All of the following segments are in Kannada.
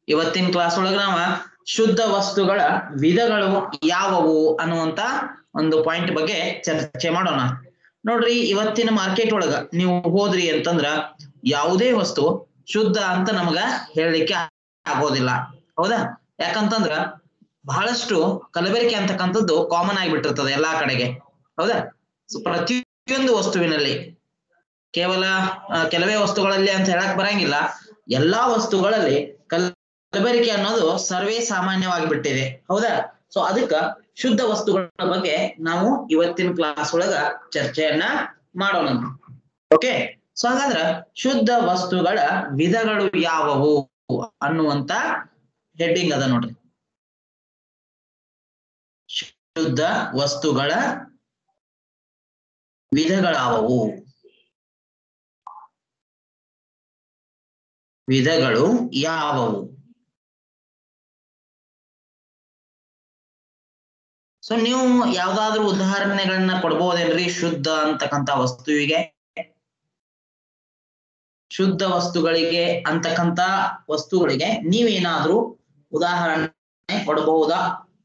ಇವತ್ತಿನ ಕ್ಲಾಸ್ ಒಳಗ ನಾವ ಶುದ್ಧ ವಸ್ತುಗಳ ವಿಧಗಳು ಯಾವುವು ಅನ್ನುವಂತ ಒಂದು ಪಾಯಿಂಟ್ ಬಗ್ಗೆ ಚರ್ಚೆ ಮಾಡೋಣ ನೋಡ್ರಿ ಇವತ್ತಿನ ಮಾರ್ಕೆಟ್ ಒಳಗ ನೀವು ಹೋದ್ರಿ ಅಂತಂದ್ರ ಯಾವುದೇ ವಸ್ತು ಶುದ್ಧ ಅಂತ ನಮಗ ಹೇಳಲಿಕ್ಕೆ ಆಗೋದಿಲ್ಲ ಹೌದಾ ಯಾಕಂತಂದ್ರ ಬಹಳಷ್ಟು ಕಲಬೆರಕೆ ಅಂತಕ್ಕಂಥದ್ದು ಕಾಮನ್ ಆಗಿಬಿಟ್ಟಿರ್ತದೆ ಎಲ್ಲಾ ಕಡೆಗೆ ಹೌದಾ So, ಪ್ರತಿಯೊಂದು ವಸ್ತುವಿನಲ್ಲಿ ಕೇವಲ ಆ, ಕೆಲವೇ ವಸ್ತುಗಳಲ್ಲಿ ಅಂತ ಹೇಳಕ್ ಬರಂಗಿಲ್ಲ ಎಲ್ಲಾ ವಸ್ತುಗಳಲ್ಲಿ ಕಲಬೆರಕೆ ಅನ್ನೋದು ಸರ್ವೇ ಸಾಮಾನ್ಯವಾಗಿ ಬಿಟ್ಟಿದೆ ಹೌದಾ ಸೊ ಅದಕ್ಕ ಶುದ್ಧ ವಸ್ತುಗಳ ಬಗ್ಗೆ ನಾವು ಇವತ್ತಿನ ಕ್ಲಾಸ್ ಒಳಗ ಚರ್ಚೆಯನ್ನ ಮಾಡೋಣ ಓಕೆ ಸೊ ಹಾಗಾದ್ರ ಶುದ್ಧ ವಸ್ತುಗಳ ವಿಧಗಳು ಯಾವುವು ಅನ್ನುವಂತ ಹೆಡ್ಡಿಂಗ್ ಅದ ನೋಡ್ರಿ ಶುದ್ಧ ವಸ್ತುಗಳ ವಿಧಗಳಾವವು ವಿಧಗಳು ಯಾವುವು ಸೊ ನೀವು ಯಾವ್ದಾದ್ರು ಉದಾಹರಣೆಗಳನ್ನ ಕೊಡ್ಬೋದೇನ್ರಿ ಶುದ್ಧ ಅಂತಕ್ಕಂತ ವಸ್ತುವಿಗೆ ಶುದ್ಧ ವಸ್ತುಗಳಿಗೆ ಅಂತಕ್ಕಂತ ವಸ್ತುಗಳಿಗೆ ನೀವೇನಾದ್ರೂ ಉದಾಹರಣೆ ಕೊಡಬಹುದಾ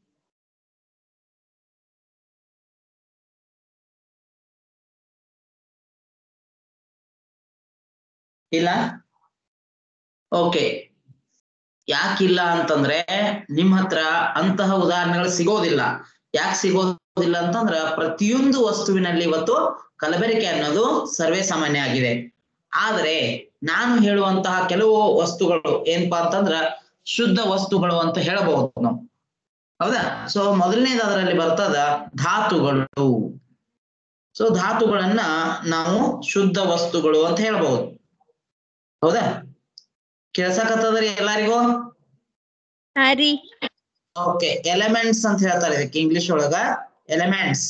ಇಲ್ಲ ಓಕೆ ಯಾಕಿಲ್ಲ ಅಂತಂದ್ರೆ ನಿಮ್ ಹತ್ರ ಅಂತಹ ಉದಾಹರಣೆಗಳು ಸಿಗೋದಿಲ್ಲ ಯಾಕೆ ಸಿಗೋದಿಲ್ಲ ಅಂತಂದ್ರ ಪ್ರತಿಯೊಂದು ವಸ್ತುವಿನಲ್ಲಿ ಇವತ್ತು ಕಲಬೆರಕೆ ಅನ್ನೋದು ಸರ್ವೇ ಸಾಮಾನ್ಯ ಆಗಿದೆ ಆದ್ರೆ ನಾನು ಹೇಳುವಂತಹ ಕೆಲವು ವಸ್ತುಗಳು ಏನಪ್ಪಾ ಅಂತಂದ್ರ ಶುದ್ಧ ವಸ್ತುಗಳು ಅಂತ ಹೇಳಬಹುದು ನಾವು ಹೌದಾ ಸೊ ಮೊದಲನೇದು ಅದರಲ್ಲಿ ಬರ್ತದ ಧಾತುಗಳು ಸೊ ಧಾತುಗಳನ್ನ ನಾವು ಶುದ್ಧ ವಸ್ತುಗಳು ಅಂತ ಹೇಳ್ಬಹುದು ಹೌದಾ ಕೇಳ್ಸಕತ್ತದ್ರಿ ಎಲ್ಲಾರಿಗೂ ಹಾ ರೀ ಓಕೆ ಎಲಿಮೆಂಟ್ಸ್ ಅಂತ ಹೇಳ್ತಾರೆ ಇದಕ್ಕೆ ಇಂಗ್ಲಿಷ್ ಒಳಗ ಎಲಿಮೆಂಟ್ಸ್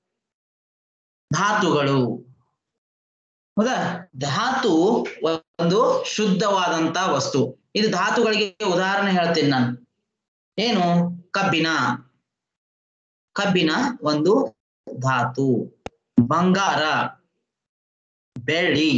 ಧಾತುಗಳು ಹೌದಾ ಧಾತು ಒಂದು ಶುದ್ಧವಾದಂತ ವಸ್ತು ಇದು ಧಾತುಗಳಿಗೆ ಉದಾಹರಣೆ ಹೇಳ್ತೀನಿ ನಾನು ಏನು ಕಬ್ಬಿಣ ಕಬ್ಬಿಣ ಒಂದು ಧಾತು ಬಂಗಾರ ಬೆಳ್ಳಿ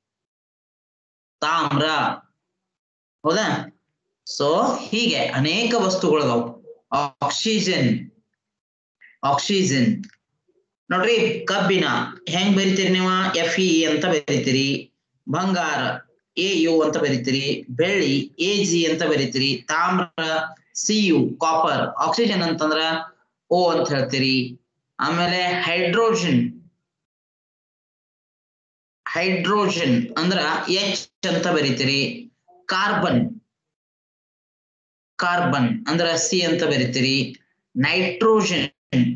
ತಾಮ್ರ ಹೌದಾ ಸೊ ಹೀಗೆ ಅನೇಕ ವಸ್ತುಗಳು ಆಕ್ಸಿಜನ್ ಆಕ್ಸಿಜನ್ ನೋಡ್ರಿ ಕಬ್ಬಿಣ ಹೆಂಗ್ ಬರಿತೀರಿ ನೀವು ಎಫ್ ಇ ಅಂತ ಬರಿತೀರಿ ಬಂಗಾರ ಎ ಯು ಅಂತ ಬರಿತೀರಿ ಬೆಳ್ಳಿ ಎ ಜಿ ಅಂತ ಬರಿತೀರಿ ತಾಮ್ರ ಸಿ ಯು ಕಾಪರ್ ಆಕ್ಸಿಜನ್ ಅಂತಂದ್ರ ಓ ಅಂತ ಹೇಳ್ತೀರಿ ಆಮೇಲೆ ಹೈಡ್ರೋಜನ್ ಹೈಡ್ರೋಜನ್ ಅಂದ್ರ ಎಚ್ ಅಂತ ಬರಿತೀರಿ ಕಾರ್ಬನ್ ಕಾರ್ಬನ್ ಅಂದ್ರ ಸಿ ಅಂತ ಬರಿತೀರಿ ನೈಟ್ರೋಜನ್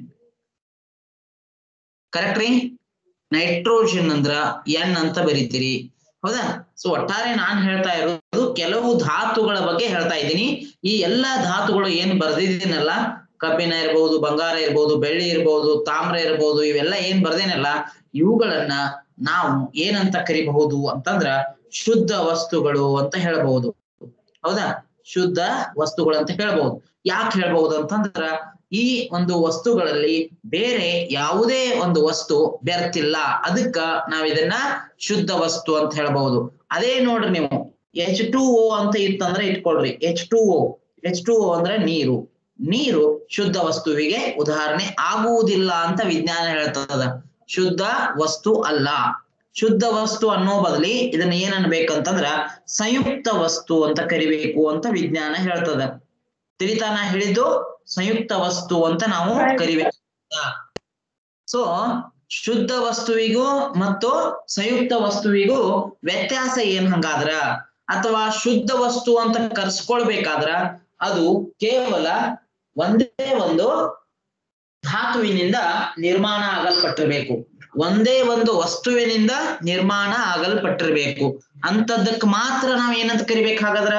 ಕರೆಕ್ಟ್ ರೀ ನೈಟ್ರೋಜನ್ ಅಂದ್ರ ಎನ್ ಅಂತ ಬರಿತೀರಿ ಹೌದಾ ಸೊ ಒಟ್ಟಾರೆ ನಾನ್ ಹೇಳ್ತಾ ಇರೋದು ಕೆಲವು ಧಾತುಗಳ ಬಗ್ಗೆ ಹೇಳ್ತಾ ಇದ್ದೀನಿ ಈ ಎಲ್ಲಾ ಧಾತುಗಳು ಏನ್ ಬರ್ದಿದ್ದೀನಲ್ಲ ಕಬ್ಬಿಣ ಇರ್ಬಹುದು ಬಂಗಾರ ಇರ್ಬಹುದು ಬೆಳ್ಳಿ ಇರ್ಬಹುದು ತಾಮ್ರ ಇರ್ಬಹುದು ಇವೆಲ್ಲ ಏನ್ ಬರ್ದೇನಲ್ಲ ಇವುಗಳನ್ನ ನಾವು ಏನಂತ ಕರಿಬಹುದು ಅಂತಂದ್ರ ಶುದ್ಧ ವಸ್ತುಗಳು ಅಂತ ಹೇಳಬಹುದು ಹೌದಾ ಶುದ್ಧ ವಸ್ತುಗಳು ಅಂತ ಹೇಳ್ಬಹುದು ಯಾಕೆ ಹೇಳ್ಬಹುದು ಅಂತಂದ್ರ ಈ ಒಂದು ವಸ್ತುಗಳಲ್ಲಿ ಬೇರೆ ಯಾವುದೇ ಒಂದು ವಸ್ತು ಬೆರ್ತಿಲ್ಲ ಅದಕ್ಕ ನಾವ್ ಇದನ್ನ ಶುದ್ಧ ವಸ್ತು ಅಂತ ಹೇಳ್ಬಹುದು ಅದೇ ನೋಡ್ರಿ ನೀವು ಎಚ್ ಟು ಓ ಅಂತ ಇತ್ತಂದ್ರೆ ಇಟ್ಕೊಳ್ರಿ H two O H two O ಅಂದ್ರೆ ನೀರು ನೀರು ಶುದ್ಧ ವಸ್ತುವಿಗೆ ಉದಾಹರಣೆ ಆಗುವುದಿಲ್ಲ ಅಂತ ವಿಜ್ಞಾನ ಹೇಳ್ತದ ಶುದ್ಧ ವಸ್ತು ಅಲ್ಲ ಶುದ್ಧ ವಸ್ತು ಅನ್ನೋ ಬದಲಿ ಇದನ್ನ ಏನ್ ಅನ್ಬೇಕಂತಂದ್ರ ಸಂಯುಕ್ತ ವಸ್ತು ಅಂತ ಕರಿಬೇಕು ಅಂತ ವಿಜ್ಞಾನ ಹೇಳ್ತದ ತಿಳಿತಾ ನಾ ಹೇಳಿದ್ದು ಸಂಯುಕ್ತ ವಸ್ತು ಅಂತ ನಾವು ಕರಿಬೇಕು ಸೊ ಶುದ್ಧ ವಸ್ತುವಿಗೂ ಮತ್ತು ಸಂಯುಕ್ತ ವಸ್ತುವಿಗೂ ವ್ಯತ್ಯಾಸ ಏನ್ ಹಂಗಾದ್ರ ಅಥವಾ ಶುದ್ಧ ವಸ್ತು ಅಂತ ಕರ್ಸ್ಕೊಳ್ಬೇಕಾದ್ರ ಅದು ಕೇವಲ ಒಂದೇ ಒಂದು ಧಾತುವಿನಿಂದ ನಿರ್ಮಾಣ ಆಗಲ್ಪಟ್ಟಿರ್ಬೇಕು ಒಂದೇ ಒಂದು ವಸ್ತುವಿನಿಂದ ನಿರ್ಮಾಣ ಆಗಲ್ಪಟ್ಟಿರ್ಬೇಕು ಅಂತದಕ್ ಮಾತ್ರ ನಾವ್ ಏನಂತ ಕರಿಬೇಕಾಗದ್ರ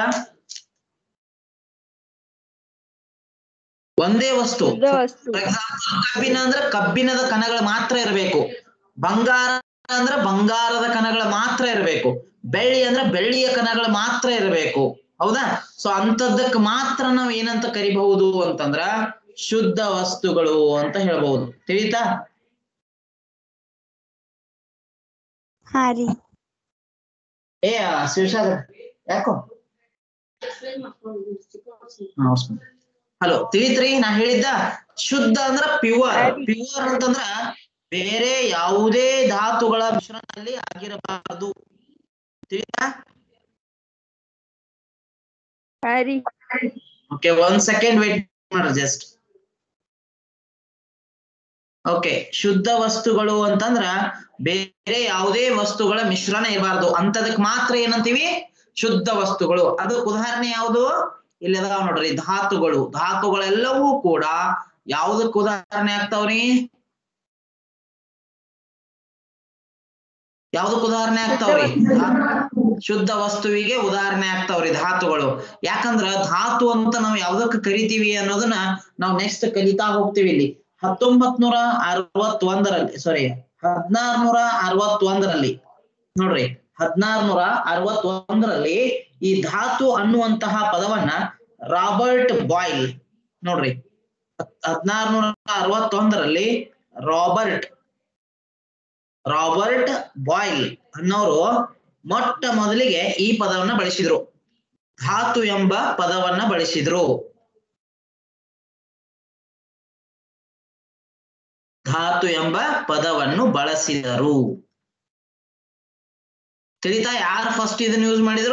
ಒಂದೇ ವಸ್ತು ಶುದ್ಧ ವಸ್ತು ಫಾರ್ ಎಕ್ಸಾಂಪಲ್ ಕಬ್ಬಿಣ ಅಂದ್ರೆ ಕಬ್ಬಿಣದ ಕಣಗಳು ಮಾತ್ರ ಇರಬೇಕು ಬಂಗಾರ ಅಂದ್ರೆ ಬಂಗಾರದ ಕಣಗಳು ಮಾತ್ರ ಇರಬೇಕು ಬೆಳ್ಳಿ ಅಂದ್ರೆ ಬೆಳ್ಳಿಯ ಕಣಗಳು ಮಾತ್ರ ಇರಬೇಕು ಹೌದಾ ಸೊ ಅಂತದಕ್ ಮಾತ್ರ ನಾವ್ ಏನಂತ ಕರಿಬಹುದು ಅಂತಂದ್ರ ಶುದ್ಧ ವಸ್ತುಗಳು ಅಂತ ಹೇಳ್ಬಹುದು ತಿಳಿತಾ ಹಾ ರೀ ಏ ಶಿವಸಾಗರ್ ಯಾಕೋ ಹಲೋ ತಿಳಿತ್ರಿ ನಾ ಹೇಳಿದ್ದ ಶುದ್ಧ ಅಂದ್ರ ಪ್ಯೂರ್ ಪ್ಯೂರ್ ಅಂತಂದ್ರ ಬೇರೆ ಯಾವುದೇ ಧಾತುಗಳ ಮಿಶ್ರಣದಲ್ಲಿ ಆಗಿರಬಾರದು ತಿಳಿತಾ ಹಾ ರೀ ಓಕೆ ಒಂದ್ ಸೆಕೆಂಡ್ ವೇಟ್ ಮಾಡ್ರಿ ಜಸ್ಟ್ ಓಕೆ ಶುದ್ಧ ವಸ್ತುಗಳು ಅಂತಂದ್ರ ಬೇರೆ ಯಾವುದೇ ವಸ್ತುಗಳ ಮಿಶ್ರಣ ಇರಬಾರ್ದು ಅಂತದಕ್ ಮಾತ್ರ ಏನಂತೀವಿ ಶುದ್ಧ ವಸ್ತುಗಳು ಅದಕ್ಕೆ ಉದಾಹರಣೆ ಯಾವುದು ಇಲ್ಲಿ ಅದಾವ ನೋಡ್ರಿ ಧಾತುಗಳು ಧಾತುಗಳೆಲ್ಲವೂ ಕೂಡ ಯಾವುದಕ್ ಉದಾಹರಣೆ ಆಗ್ತಾವ್ರಿ ಯಾವ್ದಕ್ ಉದಾಹರಣೆ ಆಗ್ತಾವ್ರಿ ಶುದ್ಧ ವಸ್ತುವಿಗೆ ಉದಾಹರಣೆ ಆಗ್ತಾವ್ರಿ ಧಾತುಗಳು ಯಾಕಂದ್ರ ಧಾತು ಅಂತ ನಾವು ಯಾವ್ದಕ್ ಕರಿತೀವಿ ಅನ್ನೋದನ್ನ ನಾವು ನೆಕ್ಸ್ಟ್ ಕಲಿತಾ ಹೋಗ್ತೀವಿ ಇಲ್ಲಿ ಹತ್ತೊಂಬತ್ ನೂರ ಅರವತ್ತೊಂದರಲ್ಲಿ ಸಾರಿ ಹದಿನಾರ್ನೂರ ಅರವತ್ತೊಂದರಲ್ಲಿ ನೋಡ್ರಿ ಹದಿನಾರ್ನೂರ ಅರವತ್ತೊಂದರಲ್ಲಿ ಈ ಧಾತು ಅನ್ನುವಂತಹ ಪದವನ್ನ ರಾಬರ್ಟ್ ಬಾಯ್ಲ್ ನೋಡ್ರಿ ಹದಿನಾರ್ನೂರ ಅರವತ್ತೊಂದರಲ್ಲಿ ರಾಬರ್ಟ್ ರಾಬರ್ಟ್ ಬಾಯ್ಲ್ ಅನ್ನೋರು ಮೊಟ್ಟ ಮೊದಲಿಗೆ ಈ ಪದವನ್ನ ಬಳಸಿದ್ರು ಧಾತು ಎಂಬ ಪದವನ್ನ ಬಳಸಿದ್ರು ಧಾತು ಎಂಬ ಪದವನ್ನು ಬಳಸಿದರು ತಿಳಿತಾ ಯಾರು ಫಸ್ಟ್ ಇದನ್ನ ಯೂಸ್ ಮಾಡಿದ್ರು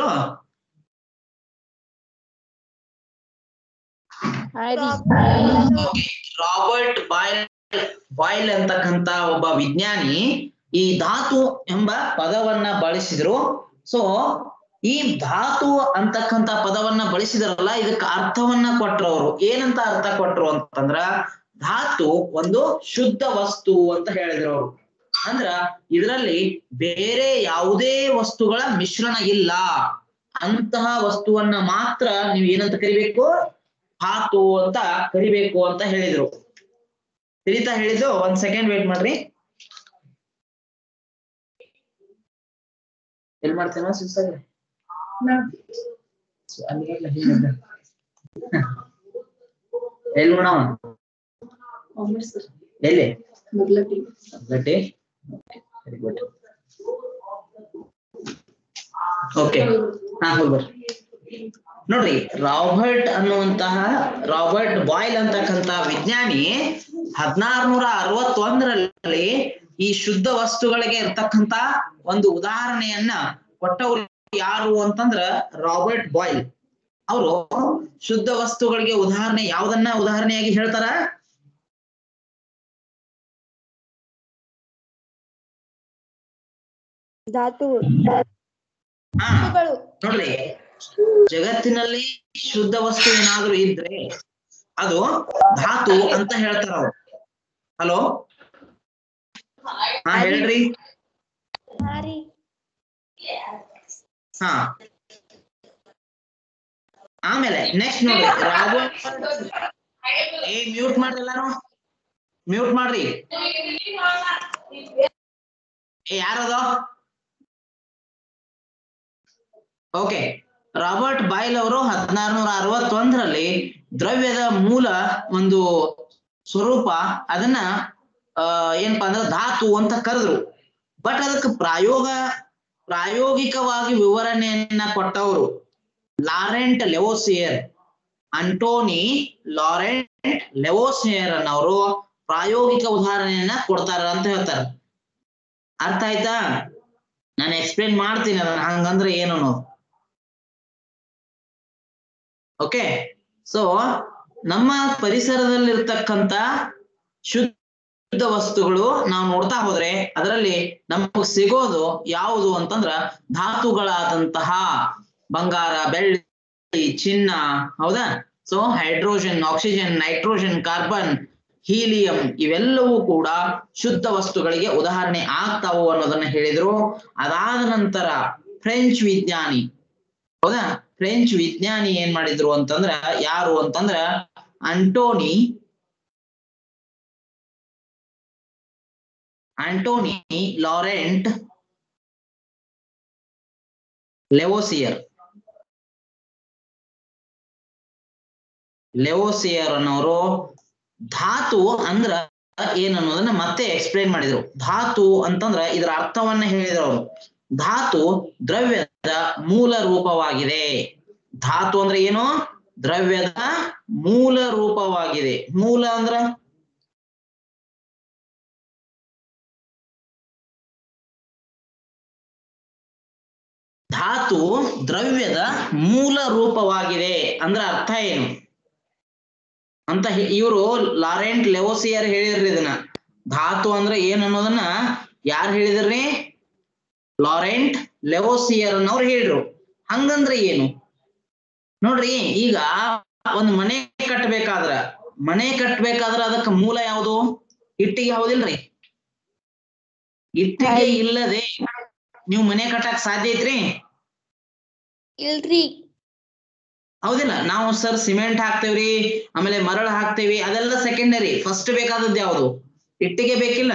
ಹಾ ರೀ ರಾಬರ್ಟ್ ಬಾಯ್ಲ್ ಬಾಯ್ಲ್ ಅಂತಕ್ಕಂತ ಒಬ್ಬ ವಿಜ್ಞಾನಿ ಈ ಧಾತು ಎಂಬ ಪದವನ್ನ ಬಳಸಿದ್ರು ಸೊ ಈ ಧಾತು ಅಂತಕ್ಕಂತ ಪದವನ್ನ ಬಳಸಿದ್ರಲ್ಲ ಇದಕ್ಕೆ ಅರ್ಥವನ್ನ ಕೊಟ್ರು ಅವರು ಏನಂತ ಅರ್ಥ ಕೊಟ್ರು ಅಂತಂದ್ರ ಧಾತು ಒಂದು ಶುದ್ಧ ವಸ್ತು ಅಂತ ಹೇಳಿದ್ರು ಅವರು ಅಂದ್ರ ಇದರಲ್ಲಿ ಬೇರೆ ಯಾವುದೇ ವಸ್ತುಗಳ ಮಿಶ್ರಣ ಇಲ್ಲ ಅಂತಹ ವಸ್ತುವನ್ನ ಮಾತ್ರ ನೀವು ಏನಂತ ಕರಿಬೇಕು ಧಾತು ಅಂತ ಕರಿಬೇಕು ಅಂತ ಹೇಳಿದ್ರು ತಿಳಿತಾ ಹೇಳಿದ್ದು ಒಂದ್ ಸೆಕೆಂಡ್ ವೇಟ್ ಮಾಡ್ರಿ ಎಲ್ ಮಾಡ್ತೇನೋ ಸಿಸ್ಟರ್ ಎಲ್ಲಿ ನೋಡವ ಎಲ್ಲಿ ಗಟ್ಟಿ ವೆರಿ ಗುಡ್ ಓಕೆ ಹಾ ಹೋಗಿ ಬರ್ರಿ ನೋಡ್ರಿ ರಾಬರ್ಟ್ ಅನ್ನುವಂತಹ ರಾಬರ್ಟ್ ಬಾಯ್ಲ್ ಅಂತಕ್ಕಂತ ವಿಜ್ಞಾನಿ ಹದಿನಾರ್ನೂರ ಅರವತ್ತೊಂದರಲ್ಲಿ ಈ ಶುದ್ಧ ವಸ್ತುಗಳಿಗೆ ಇರ್ತಕ್ಕಂತ ಒಂದು ಉದಾಹರಣೆಯನ್ನ ಕೊಟ್ಟವ್ರು ಯಾರು ಅಂತಂದ್ರ ರಾಬರ್ಟ್ ಬಾಯ್ಲ್ ಅವರು ಶುದ್ಧ ವಸ್ತುಗಳಿಗೆ ಉದಾಹರಣೆ ಯಾವ್ದನ್ನ ಉದಾಹರಣೆಯಾಗಿ ಹೇಳ್ತಾರ ಧಾತು ಹಾ ನೋಡ್ರಿ ಜಗತ್ತಿನಲ್ಲಿ ಶುದ್ಧ ವಸ್ತು ಏನಾದ್ರೂ ಇದ್ರೆ ಅದು ಧಾತು ಅಂತ ಹೇಳ್ತಾರ ಅವ್ರು ಹಲೋ ಹಾ ಹೇಳ್ರಿ ಹಾ ರೀ ಹಾ ಆಮೇಲೆ ನೆಕ್ಸ್ಟ್ ನೋಡ್ರಿ ರಾಬರ್ಟ್ ಏ ಮ್ಯೂಟ್ ಮಾಡ್ರಿ ಎಲ್ಲಾರು ಮ್ಯೂಟ್ ಮಾಡ್ರಿ ಏ ಯಾರದ ಓಕೆ ರಾಬರ್ಟ್ ಬಾಯ್ಲ್ ಅವರು ಹದಿನಾರುನೂರ ಅರವತ್ತೊಂದರಲ್ಲಿ ದ್ರವ್ಯದ ಮೂಲ ಒಂದು ಸ್ವರೂಪ ಅದನ್ನ ಆ ಏನಪ್ಪಾ ಅಂದ್ರೆ ಧಾತು ಅಂತ ಕರೆದ್ರು ಬಟ್ ಅದಕ್ಕೆ ಪ್ರಾಯೋಗ ಪ್ರಾಯೋಗಿಕವಾಗಿ ವಿವರಣೆಯನ್ನ ಕೊಟ್ಟವರು Laurent Lavoisier Antoine Laurent Lavoisier ಅನ್ನವರು ಪ್ರಾಯೋಗಿಕ ಉದಾಹರಣೆಯನ್ನ ಕೊಡ್ತಾರ ಅಂತ ಹೇಳ್ತಾರೆ ಅರ್ಥ ಆಯ್ತಾ ನಾನು ಎಕ್ಸ್ಪ್ಲೇನ್ ಮಾಡ್ತೀನಿ ಅದನ್ನ ಹಂಗಂದ್ರೆ ಏನು ಅನ್ನೋದು ಓಕೆ ಸೊ ನಮ್ಮ ಪರಿಸರದಲ್ಲಿರ್ತಕ್ಕಂತ ಶುದ್ಧ ವಸ್ತುಗಳು ನಾವು ನೋಡ್ತಾ ಹೋದ್ರೆ ಅದರಲ್ಲಿ ನಮಗ್ ಸಿಗೋದು ಯಾವುದು ಅಂತಂದ್ರ ಧಾತುಗಳಾದಂತಹ ಬಂಗಾರ ಬೆಳ್ಳಿ ಚಿನ್ನ ಹೌದಾ so hydrogen oxygen nitrogen carbon helium ಇವೆಲ್ಲವೂ ಕೂಡ ಶುದ್ಧ ವಸ್ತುಗಳಿಗೆ ಉದಾಹರಣೆ ಆಗ್ತಾವು ಅನ್ನೋದನ್ನ ಹೇಳಿದ್ರು ಅದಾದ ನಂತರ ಫ್ರೆಂಚ್ ವಿಜ್ಞಾನಿ ಹೌದಾ ಫ್ರೆಂಚ್ ವಿಜ್ಞಾನಿ ಏನ್ ಮಾಡಿದ್ರು ಅಂತಂದ್ರ ಯಾರು ಅಂತಂದ್ರ Antoine Antoine Laurent Lavoisier Lavoisier ಅನ್ನೋರು ಧಾತು ಅಂದ್ರ ಏನ್ ಅನ್ನೋದನ್ನ ಮತ್ತೆ ಎಕ್ಸ್ಪ್ಲೇನ್ ಮಾಡಿದ್ರು ಧಾತು ಅಂತಂದ್ರ ಇದರ ಅರ್ಥವನ್ನ ಹೇಳಿದ್ರು ಅವರು ಧಾತು ದ್ರವ್ಯದ ಮೂಲ ರೂಪವಾಗಿದೆ ಧಾತು ಅಂದ್ರೆ ಏನು ದ್ರವ್ಯದ ಮೂಲ ರೂಪವಾಗಿದೆ ಮೂಲ ಅಂದ್ರ ಧಾತು ದ್ರವ್ಯದ ಮೂಲ ರೂಪವಾಗಿದೆ ಅಂದ್ರ ಅರ್ಥ ಏನು ಅಂತ ಇವರು ಲಾರೆಂಟ್ ಲೆವೋಸಿಯರ್ ಹೇಳಿದ್ರಿ ಇದನ್ನ ಧಾತು ಅಂದ್ರೆ ಏನ್ ಅನ್ನೋದನ್ನ ಯಾರು ಹೇಳಿದ್ರಿ ಲಾರೆಂಟ್ ಲೆವೋಸಿಯರ್ ಅನ್ನೋರು ಹೇಳಿದ್ರು ಹಂಗಂದ್ರೆ ಏನು ನೋಡ್ರಿ ಈಗ ಒಂದ್ ಮನೆ ಕಟ್ಟಬೇಕಾದ್ರ ಮನೆ ಕಟ್ಟಬೇಕಾದ್ರ ಅದಕ್ಕೆ ಮೂಲ ಯಾವುದು ಇಟ್ಟಿಗೆ ಹೌದಿಲ್ರಿ ಇಟ್ಟಿಗೆ ಇಲ್ಲದೆ ನೀವು ಮನೆ ಕಟ್ಟಕ್ ಸಾಧ್ಯ ಐತ್ರಿ ಇಲ್ರಿ ಹೌದಿಲ್ಲ ನಾವು ಸರ್ ಸಿಮೆಂಟ್ ಹಾಕ್ತೇವ್ರಿ ಆಮೇಲೆ ಮರಳು ಹಾಕ್ತೇವಿ ಅದೆಲ್ಲ ಸೆಕೆಂಡರಿ ಫಸ್ಟ್ ಬೇಕಾದದ್ದು ಯಾವುದು ಇಟ್ಟಿಗೆ ಬೇಕಿಲ್ಲ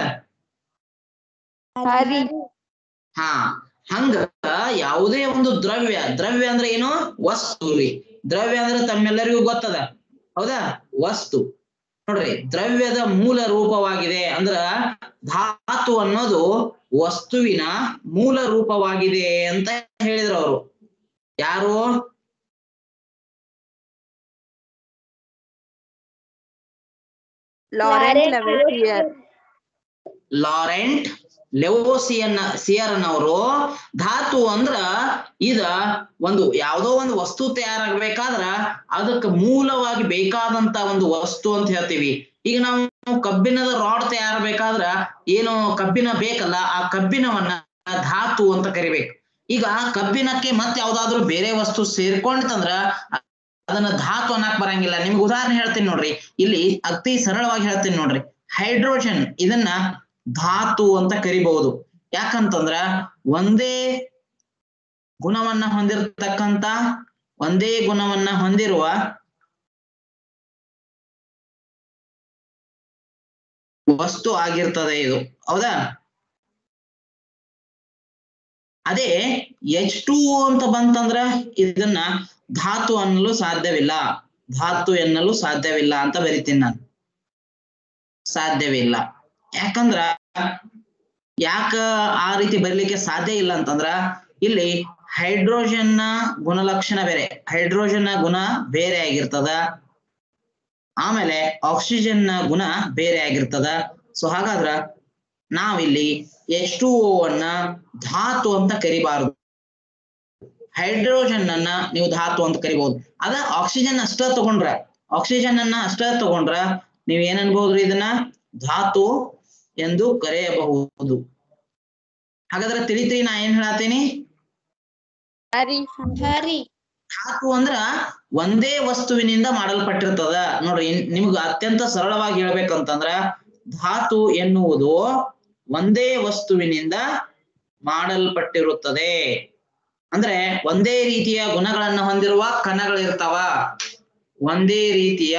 ಹಾ ರೀ ಹಾ ಹಂಗ ಯಾವುದೇ ಒಂದು ದ್ರವ್ಯ ದ್ರವ್ಯ ಅಂದ್ರೆ ಏನು ವಸ್ತು ರೀ ದ್ರವ್ಯ ಅಂದ್ರೆ ತಮ್ಮೆಲ್ಲರಿಗೂ ಗೊತ್ತದ ಹೌದಾ ವಸ್ತು ನೋಡ್ರಿ ದ್ರವ್ಯದ ಮೂಲ ರೂಪವಾಗಿದೆ ಅಂದ್ರ ಧಾತು ಅನ್ನೋದು ವಸ್ತುವಿನ ಮೂಲ ರೂಪವಾಗಿದೆ ಅಂತ ಹೇಳಿದ್ರು ಅವರು ಯಾರು ಲಾರೆಂಟ್ ಲೆವೆಸಿಯರ್ ಲಾರೆಂಟ್ ಲೆವೋಸಿಯನ್ ಸಿಯರ್ನ್ ಅವರು ಧಾತು ಅಂದ್ರ ಇದ ಒಂದು ಯಾವುದೋ ಒಂದು ವಸ್ತು ತಯಾರಾಗ್ಬೇಕಾದ್ರ ಅದಕ್ಕೆ ಮೂಲವಾಗಿ ಬೇಕಾದಂತ ಒಂದು ವಸ್ತು ಅಂತ ಹೇಳ್ತೀವಿ ಈಗ ನಾವು ಕಬ್ಬಿಣದ ರಾಡ್ ತಯಾರಬೇಕಾದ್ರ ಏನು ಕಬ್ಬಿಣ ಬೇಕಲ್ಲ ಆ ಕಬ್ಬಿಣವನ್ನ ಧಾತು ಅಂತ ಕರಿಬೇಕು ಈಗ ಕಬ್ಬಿಣಕ್ಕೆ ಮತ್ತೆ ಯಾವ್ದಾದ್ರು ಬೇರೆ ವಸ್ತು ಸೇರ್ಕೊಂಡಿತ್ತಂದ್ರ ಅದನ್ನ ಧಾತು ಅನ್ನಕ್ ಬರಂಗಿಲ್ಲ ನಿಮ್ಗೆ ಉದಾಹರಣೆ ಹೇಳ್ತೀನಿ ನೋಡ್ರಿ ಇಲ್ಲಿ ಅತಿ ಸರಳವಾಗಿ ಹೇಳ್ತೀನಿ ನೋಡ್ರಿ ಹೈಡ್ರೋಜನ್ ಇದನ್ನ ಧಾತು ಅಂತ ಕರಿಬಹುದು ಯಾಕಂತಂದ್ರ ಒಂದೇ ಗುಣವನ್ನ ಹೊಂದಿರತಕ್ಕಂತ ಒಂದೇ ಗುಣವನ್ನ ಹೊಂದಿರುವ ವಸ್ತು ಆಗಿರ್ತದೆ ಇದು ಹೌದಾ ಅದೇ ಎಚ್ ಟು ಅಂತ ಬಂತಂದ್ರ ಇದನ್ನ ಧಾತು ಅನ್ನಲು ಸಾಧ್ಯವಿಲ್ಲ ಧಾತು ಎನ್ನಲು ಸಾಧ್ಯವಿಲ್ಲ ಅಂತ ಬರಿತೀನಿ ನಾನು ಸಾಧ್ಯವಿಲ್ಲ ಯಾಕಂದ್ರ ಯಾಕ ಆ ರೀತಿ ಬರ್ಲಿಕ್ಕೆ ಸಾಧ್ಯ ಇಲ್ಲ ಅಂತಂದ್ರ ಇಲ್ಲಿ ಹೈಡ್ರೋಜನ್ ನ ಗುಣಲಕ್ಷಣ ಬೇರೆ ಹೈಡ್ರೋಜನ್ ನ ಗುಣ ಬೇರೆ ಆಗಿರ್ತದ ಆಮೇಲೆ ಆಕ್ಸಿಜನ್ ನ ಗುಣ ಬೇರೆ ಆಗಿರ್ತದ ಸೊ ಹಾಗಾದ್ರ ನಾವಿಲ್ಲಿ ಎಚ್ ಟು ಅನ್ನ ಧಾತು ಅಂತ ಕರಿಬಾರದು ಹೈಡ್ರೋಜನ್ ಅನ್ನ ನೀವು ಧಾತು ಅಂತ ಕರಿಬಹುದು ಅದ ಆಕ್ಸಿಜನ್ ಅಷ್ಟ ತಗೊಂಡ್ರ ಆಕ್ಸಿಜನ್ ಅನ್ನ ಅಷ್ಟ ತಗೊಂಡ್ರ ನೀವ್ ಏನ್ ಅನ್ಬಹುದ್ರಿ ಇದನ್ನ ಧಾತು ಎಂದು ಕರೆಯಬಹುದು ಹಾಗಾದ್ರೆ ತಿಳಿತ್ರಿ ನಾ ಏನ್ ಹೇಳತ್ತೀನಿ ಹಾ ರೀ ಹಾ ರೀ ಧಾತು ಅಂದ್ರ ಒಂದೇ ವಸ್ತುವಿನಿಂದ ಮಾಡಲ್ಪಟ್ಟಿರ್ತದ ನೋಡ್ರಿ ಇನ್- ನಿಮ್ಗ ಅತ್ಯಂತ ಸರಳವಾಗಿ ಹೇಳ್ಬೇಕಂತಂದ್ರ ಧಾತು ಎನ್ನುವುದು ಒಂದೇ ವಸ್ತುವಿನಿಂದ ಮಾಡಲ್ಪಟ್ಟಿರುತ್ತದೆ ಅಂದ್ರೆ ಒಂದೇ ರೀತಿಯ ಗುಣಗಳನ್ನ ಹೊಂದಿರುವ ಕಣಗಳಿರ್ತಾವ ಒಂದೇ ರೀತಿಯ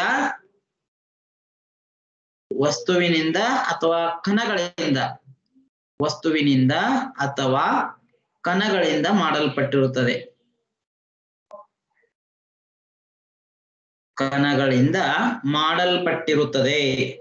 ವಸ್ತುವಿನಿಂದ ಅಥವಾ ಕಣಗಳಿಂದ ವಸ್ತುವಿನಿಂದ ಅಥವಾ ಕಣಗಳಿಂದ ಮಾಡಲ್ಪಟ್ಟಿರುತ್ತದೆ ಕಣಗಳಿಂದ ಮಾಡಲ್ಪಟ್ಟಿರುತ್ತದೆ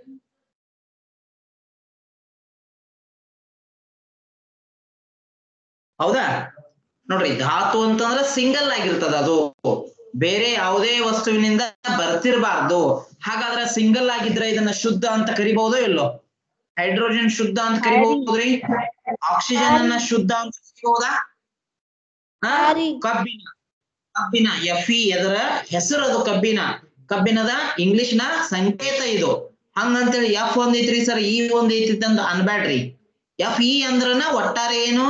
ಹೌದಾ ನೋಡ್ರಿ ಧಾತು ಅಂತಂದ್ರೆ ಸಿಂಗಲ್ ಆಗಿರ್ತದ ಅದು ಬೇರೆ ಯಾವುದೇ ವಸ್ತುವಿನಿಂದ ಬರ್ತಿರ್ಬಾರ್ದು ಹಾಗಾದ್ರೆ ಸಿಂಗಲ್ ಆಗಿದ್ರೆ ಇದನ್ನ ಶುದ್ಧ ಅಂತ ಕರಿಬಹುದೋ ಇಲ್ಲೋ ಹೈಡ್ರೋಜನ್ ಶುದ್ಧ ಅಂತ ಕರಿಬಹುದ್ರಿ ಆಕ್ಸಿಜನ್ ಅನ್ನ ಶುದ್ಧ ಅಂತ ಕರಿಬಹುದಾ ಹಾ? ಹಾ ರೀ. ಕಬ್ಬಿಣ ಕಬ್ಬಿಣ ಎಫ್ ಇ ಅದರ ಹೆಸರು ಅದು ಕಬ್ಬಿಣ ಕಬ್ಬಿಣದ ಇಂಗ್ಲಿಷ್ ನ ಸಂಕೇತ ಇದು ಹಂಗಂತೇಳಿ ಎಫ್ ಒಂದ್ ಐತ್ರಿ ಸರ್ ಇ ಒಂದ್ ಐತಿ ಅಂತ ಅನ್ಬ್ಯಾಡ್ರಿ ಎಫ್ ಇ ಅಂದ್ರನ ಒಟ್ಟಾರೆ ಏನು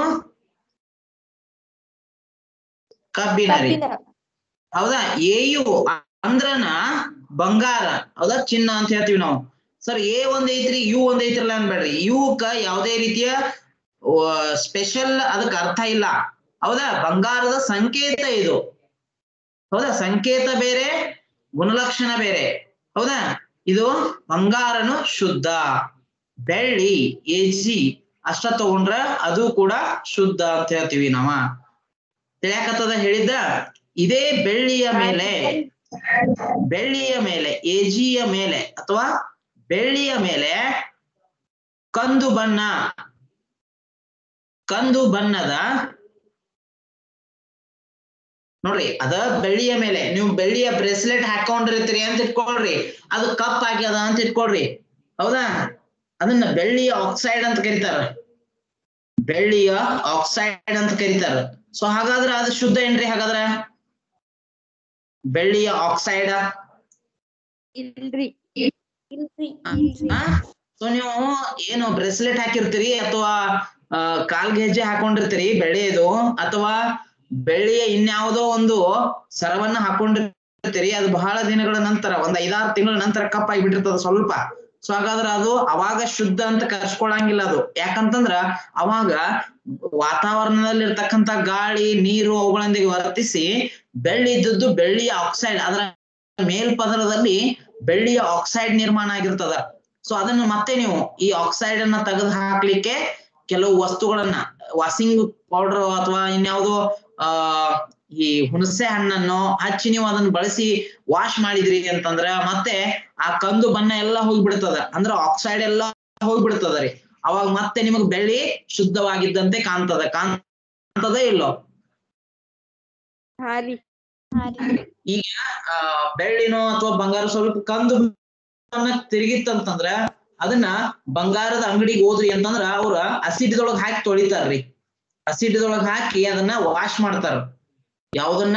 ಕಬ್ಬಿಣ ರೀ ಕಬ್ಬಿಣ ಹೌದಾ ಎಯು ಅಂದ್ರನ ಬಂಗಾರ ಹೌದಾ ಚಿನ್ನ ಅಂತ ಹೇಳ್ತೀವಿ ನಾವು ಸರ್ ಎ ಒಂದ್ ಐತ್ರಿ ಯು ಒಂದ್ ಐತ್ರಲ್ಲ ಅನ್ಬೇಡ್ರಿ ಯುಕ ಯಾವುದೇ ರೀತಿಯ ಸ್ಪೆಷಲ್ ಅದಕ್ಕೆ ಅರ್ಥ ಇಲ್ಲ ಹೌದಾ ಬಂಗಾರದ ಸಂಕೇತ ಇದು ಹೌದಾ ಸಂಕೇತ ಬೇರೆ ಗುಣಲಕ್ಷಣ ಬೇರೆ ಹೌದಾ ಇದು ಬಂಗಾರನು ಶುದ್ಧ ಬೆಳ್ಳಿ ಎಜಿ ಅಷ್ಟ ತಗೊಂಡ್ರ ಅದು ಕೂಡ ಶುದ್ಧ ಅಂತ ಹೇಳ್ತೀವಿ ನಾವ ತಿಳಿಯಾಕತ್ತದ ಹೇಳಿದ್ದ ಇದೇ ಬೆಳ್ಳಿಯ ಮೇಲೆ ಬೆಳ್ಳಿಯ ಮೇಲೆ ಎಜಿಯ ಮೇಲೆ ಅಥವಾ ಬೆಳ್ಳಿಯ ಮೇಲೆ ಕಂದು ಬಣ್ಣ ಕಂದು ಬಣ್ಣದ ನೋಡ್ರಿ ಅದ ಬೆಳ್ಳಿಯ ಮೇಲೆ ನೀವು ಬೆಳ್ಳಿಯ ಬ್ರೇಸ್ಲೆಟ್ ಹಾಕೊಂಡಿರ್ತೀರಿ ಅಂತ ಇಟ್ಕೊಳ್ರಿ ಅದು ಕಪ್ ಆಗ್ಯದ ಅಂತ ಇಟ್ಕೊಳ್ರಿ ಹೌದಾ ಅದನ್ನ ಬೆಳ್ಳಿಯ ಆಕ್ಸೈಡ್ ಅಂತ ಕರೀತಾರ ಬೆಳ್ಳಿಯ ಆಕ್ಸೈಡ್ ಅಂತ ಕರೀತಾರ ಸೊ ಹಾಗಾದ್ರೆ ಅದು ಶುದ್ಧ ಏನ್ರಿ ಹಾಗಾದ್ರೆ ಬೆಳ್ಳಿಯ ಆಕ್ಸೈಡ್ ಇಲ್ರಿ ಇಲ್ರಿ ಸೊ ನೀವು ಏನು ಬ್ರೆಸ್ಲೆಟ್ ಹಾಕಿರ್ತೀರಿ ಅಥವಾ ಆ, ಕಾಲ್ಗೆ ಹೆಜ್ಜೆ ಹಾಕೊಂಡಿರ್ತೀರಿ ಬೆಳ್ಳಿಯದು ಅಥವಾ ಬೆಳ್ಳಿಯ ಇನ್ಯಾವುದೋ ಒಂದು ಸರವನ್ನ ಹಾಕೊಂಡಿರ್ತೀರಿ ಅದು ಬಹಳ ದಿನಗಳ ನಂತರ ಒಂದ್ ಐದಾರು ತಿಂಗಳ ನಂತರ ಕಪ್ ಆಗಿಬಿಟ್ಟಿರ್ತದ ಸ್ವಲ್ಪ ಸೊ ಹಾಗಾದ್ರೆ ಅದು ಅವಾಗ ಶುದ್ಧ ಅಂತ ಕರ್ಸ್ಕೊಳಂಗಿಲ್ಲ ಅದು ಯಾಕಂತಂದ್ರ ಅವಾಗ ವಾತಾವರಣದಲ್ಲಿ ಇರ್ತಕ್ಕಂತ ಗಾಳಿ ನೀರು ಅವುಗಳೊಂದಿಗೆ ವರ್ತಿಸಿ ಬೆಳ್ಳಿ ಇದ್ದದ್ದು ಬೆಳ್ಳಿಯ ಆಕ್ಸೈಡ್ ಅದರ ಮೇಲ್ಪದರದಲ್ಲಿ ಬೆಳ್ಳಿಯ ಆಕ್ಸೈಡ್ ನಿರ್ಮಾಣ ಆಗಿರ್ತದ ಸೊ ಅದನ್ನ ಮತ್ತೆ ನೀವು ಈ ಆಕ್ಸೈಡ್ ಅನ್ನ ತೆಗೆದು ಹಾಕ್ಲಿಕ್ಕೆ ಕೆಲವು ವಸ್ತುಗಳನ್ನ ವಾಷಿಂಗ್ ಪೌಡರ್ ಅಥವಾ ಇನ್ಯಾವುದೋ ಆ ಈ ಹುಣಸೆ ಹಣ್ಣನ್ನು ಹಚ್ಚಿ ನೀವು ಅದನ್ನ ಬಳಸಿ ವಾಶ್ ಮಾಡಿದ್ರಿ ಅಂತಂದ್ರ ಮತ್ತೆ ಆ ಕಂದು ಬಣ್ಣ ಎಲ್ಲ ಹೋಗ್ಬಿಡ್ತದ ಅಂದ್ರ ಆಕ್ಸೈಡ್ ಎಲ್ಲ ಹೋಗ್ಬಿಡ್ತದ ರೀ ಅವಾಗ ಮತ್ತೆ ನಿಮಗ್ ಬೆಳ್ಳಿ ಶುದ್ಧವಾಗಿದ್ದಂತೆ ಕಾಣ್ತದ ಕಾಣ್ತದ ಇಲ್ಲೋ ಹಾ ರೀ ಈಗ ಆ ಬೆಳ್ಳಿನೋ ಅಥವಾ ಬಂಗಾರ ಸ್ವಲ್ಪ ಕಂದು ಬಣ್ಣ ತಿರುಗಿತ್ತಂತಂದ್ರ ಅದನ್ನ ಬಂಗಾರದ ಅಂಗಡಿಗೆ ಹೋದ್ರಿ ಅಂತಂದ್ರ ಅವ್ರ ಅಸಿಡ್ದೊಳಗ್ ಹಾಕಿ ತೊಳಿತಾರ್ರಿ ಅಸಿಡ್ದೊಳಗ್ ಹಾಕಿ ಅದನ್ನ ವಾಶ್ ಮಾಡ್ತಾರ ಯಾವ್ದನ್ನ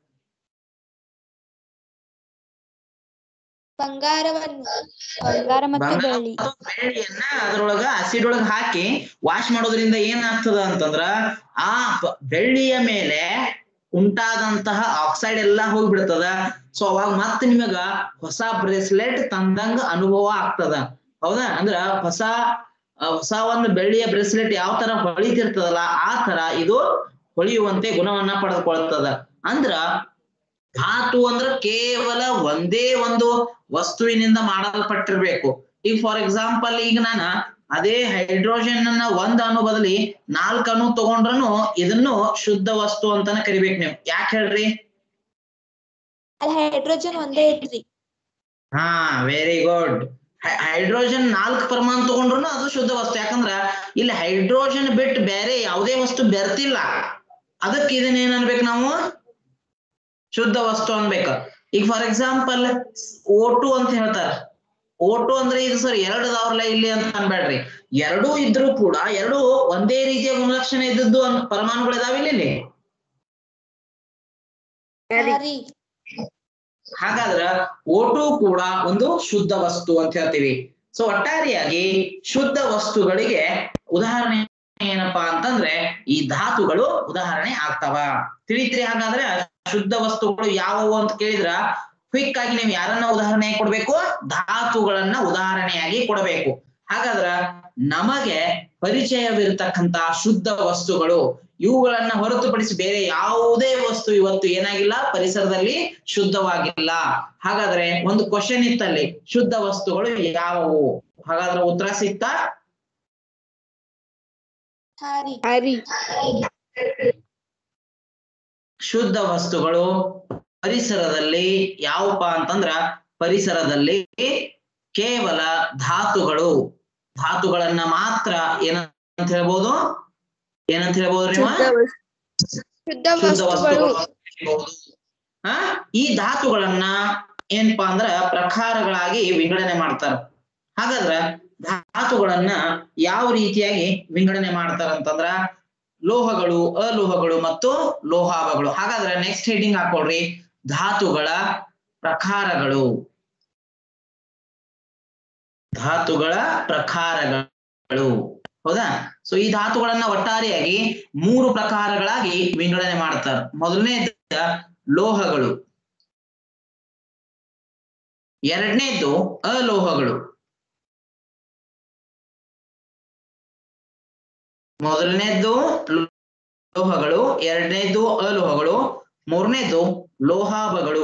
ಬಂಗಾರವನ್ನು ಬಂಗಾರ ಮತ್ತು ಬಂಗಾರ ಬೆಳ್ಳಿ ಮತ್ತು ಬೆಳ್ಳಿಯನ್ನ ಅದ್ರೊಳಗ ಅಸಿಡ್ ಒಳಗ ಹಾಕಿ ವಾಶ್ ಮಾಡೋದ್ರಿಂದ ಏನಾಗ್ತದ ಅಂತಂದ್ರ ಆ ಪ- ಬೆಳ್ಳಿಯ ಮೇಲೆ ಉಂಟಾದಂತಹ ಆಕ್ಸೈಡ್ ಎಲ್ಲಾ ಹೋಗ್ಬಿಡ್ತದ ಸೊ ಅವಾಗ ಮತ್ತೆ ನಿಮಗ ಹೊಸ ಬ್ರೇಸ್ಲೆಟ್ ತಂದಂಗ ಅನುಭವ ಆಗ್ತದ ಹೌದಾ ಅಂದ್ರ ಹೊಸ ಆ, ಹೊಸ ಒಂದು ಬೆಳ್ಳಿಯ ಬ್ರೇಸ್ಲೆಟ್ ಯಾವ ತರ ಹೊಳಿತಿರ್ತದಲ್ಲ ಆ ತರ ಇದು ಹೊಳೆಯುವಂತೆ ಗುಣವನ್ನ ಪಡೆದುಕೊಳ್ತದ ಅಂದ್ರ ಧಾತು ಅಂದ್ರ ಕೇವಲ ಒಂದೇ ಒಂದು ವಸ್ತುವಿನಿಂದ ಮಾಡಲ್ಪಟ್ಟಿರ್ಬೇಕು ಈಗ ಫಾರ್ ಎಕ್ಸಾಂಪಲ್ ಈಗ ನಾನ ಅದೇ ಹೈಡ್ರೋಜನ್ ಅನ್ನ ಒಂದ್ ಅಣು ಬದಲಿ ನಾಲ್ಕು ಅಣು ತಗೊಂಡ್ರನು ಇದನ್ನು ಶುದ್ಧ ವಸ್ತು ಅಂತಾನೆ ಕರಿಬೇಕು ನೀವು ಯಾಕೆ ಹೇಳ್ರಿ ಅಲ್ಲಿ ಹೈಡ್ರೋಜನ್ ಒಂದೇ ಐತ್ರಿ ಹಾ ವೆರಿ ಗುಡ್ ಹೈಡ್ರೋಜನ್ ನಾಲ್ಕು ಪರಮಾಣು ತಗೊಂಡ್ರು ಅದು ಶುದ್ಧ ವಸ್ತು ಯಾಕಂದ್ರ ಇಲ್ಲಿ ಹೈಡ್ರೋಜನ್ ಬಿಟ್ಟು ಬೇರೆ ಯಾವುದೇ ವಸ್ತು ಬೆರ್ತಿಲ್ಲ ಅದಕ್ಕೆ ಇದನ್ನ ಏನ್ ಅನ್ಬೇಕು ನಾವು ಶುದ್ಧ ವಸ್ತು ಅನ್ಬೇಕು ಈಗ ಫಾರ್ ಎಕ್ಸಾಂಪಲ್ ಓಟು ಅಂತ ಹೇಳ್ತಾರ ಓಟು ಅಂದ್ರೆ ಇದು ಸರ್ ಎರಡು ಅದಾವ್ರಲ್ಲ ಇಲ್ಲಿ ಅಂತ ಅನ್ಬೇಡ್ರಿ ಎರಡೂ ಇದ್ರೂ ಕೂಡ ಎರಡು ಒಂದೇ ರೀತಿಯ ಗುಣಲಕ್ಷಣ ಇದ್ದದ್ದು ಅನ್ ಪರಮಾಣುಗಳು ಇದಾವಿಲ್ಲ ಇಲ್ಲಿ ಹಾ ರೀ ಹಾಗಾದ್ರ ಓಟು ಕೂಡ ಒಂದು ಶುದ್ಧ ವಸ್ತು ಅಂತ ಹೇಳ್ತೀವಿ ಸೊ ಒಟ್ಟಾರೆಯಾಗಿ ಶುದ್ಧ ವಸ್ತುಗಳಿಗೆ ಉದಾಹರಣೆ ಏನಪ್ಪಾ ಅಂತಂದ್ರೆ ಈ ಧಾತುಗಳು ಉದಾಹರಣೆ ಆಗ್ತಾವ ತಿಳಿತ್ರಿ ಹಾಗಾದ್ರೆ ಶುದ್ಧ ವಸ್ತುಗಳು ಯಾವುವು ಅಂತ ಕೇಳಿದ್ರ ಕ್ವಿಕ್ ಆಗಿ ನೀವು ಯಾರನ್ನ ಉದಾಹರಣೆ ಕೊಡ್ಬೇಕು ಧಾತುಗಳನ್ನ ಉದಾಹರಣೆಯಾಗಿ ಕೊಡಬೇಕು ಹಾಗಾದ್ರ ನಮಗೆ ಪರಿಚಯವಿರತಕ್ಕಂತ ಶುದ್ಧ ವಸ್ತುಗಳು ಇವುಗಳನ್ನ ಹೊರತುಪಡಿಸಿ ಬೇರೆ ಯಾವುದೇ ವಸ್ತು ಇವತ್ತು ಏನಾಗಿಲ್ಲ ಪರಿಸರದಲ್ಲಿ ಶುದ್ಧವಾಗಿಲ್ಲ ಹಾಗಾದ್ರೆ ಒಂದು ಕ್ವಶನ್ ಇತ್ತಲ್ಲಿ ಶುದ್ಧ ವಸ್ತುಗಳು ಯಾವುವು ಹಾಗಾದ್ರೆ ಉತ್ತರ ಸಿಕ್ತಾ ಹಾ ರೀ ಹಾ ರೀ ಶುದ್ಧ ವಸ್ತುಗಳು ಪರಿಸರದಲ್ಲಿ ಯಾವಪ್ಪ ಅಂತಂದ್ರ ಪರಿಸರದಲ್ಲಿ ಕೇವಲ ಧಾತುಗಳು ಧಾತುಗಳನ್ನ ಮಾತ್ರ ಏನಂತ ಹೇಳ್ಬೋದು ಏನಂತ ಹೇಳ್ಬೋದ್ರಿ ಅಮ್ಮ? ಶುದ್ಧ ಶುದ್ಧ ವಸ್ತುಗಳು ವಸ್ತುಗಳು ಅಂತ ಹೇಳ್ಬೋದು. ಆ ಈ ಧಾತುಗಳನ್ನ ಏನಪ್ಪಾ ಅಂದ್ರ ಪ್ರಕಾರಗಳಾಗಿ ವಿಂಗಡಣೆ ಮಾಡ್ತಾರ ಹಾಗಾದ್ರ ಧಾತುಗಳನ್ನ ಯಾವ ರೀತಿಯಾಗಿ ವಿಂಗಡಣೆ ಮಾಡ್ತಾರ ಅಂತಂದ್ರ ಲೋಹಗಳು ಅಲೋಹಗಳು ಮತ್ತು ಲೋಹಾಭಗಳು ಹಾಗಾದ್ರೆ ನೆಕ್ಸ್ಟ್ ಹೆಡಿಂಗ್ ಹಾಕೊಳ್ರಿ ಧಾತುಗಳ ಪ್ರಕಾರಗಳು ಧಾತುಗಳ ಪ್ರಕಾರಗಳು ಹೌದಾ ಸೊ ಈ ಧಾತುಗಳನ್ನ ಒಟ್ಟಾರೆಯಾಗಿ ಮೂರು ಪ್ರಕಾರಗಳಾಗಿ ವಿಂಗಡಣೆ ಮಾಡ್ತಾರ ಮೊದಲನೇ ಲೋಹಗಳು ಎರಡನೇದ್ದು ಅಲೋಹಗಳು ಮೊದಲನೇದ್ದು ಲೋಹಗಳು ಎರಡನೇದ್ದು ಅಲೋಹಗಳು ಮೂರನೇದ್ದು ಲೋಹಾಭಗಳು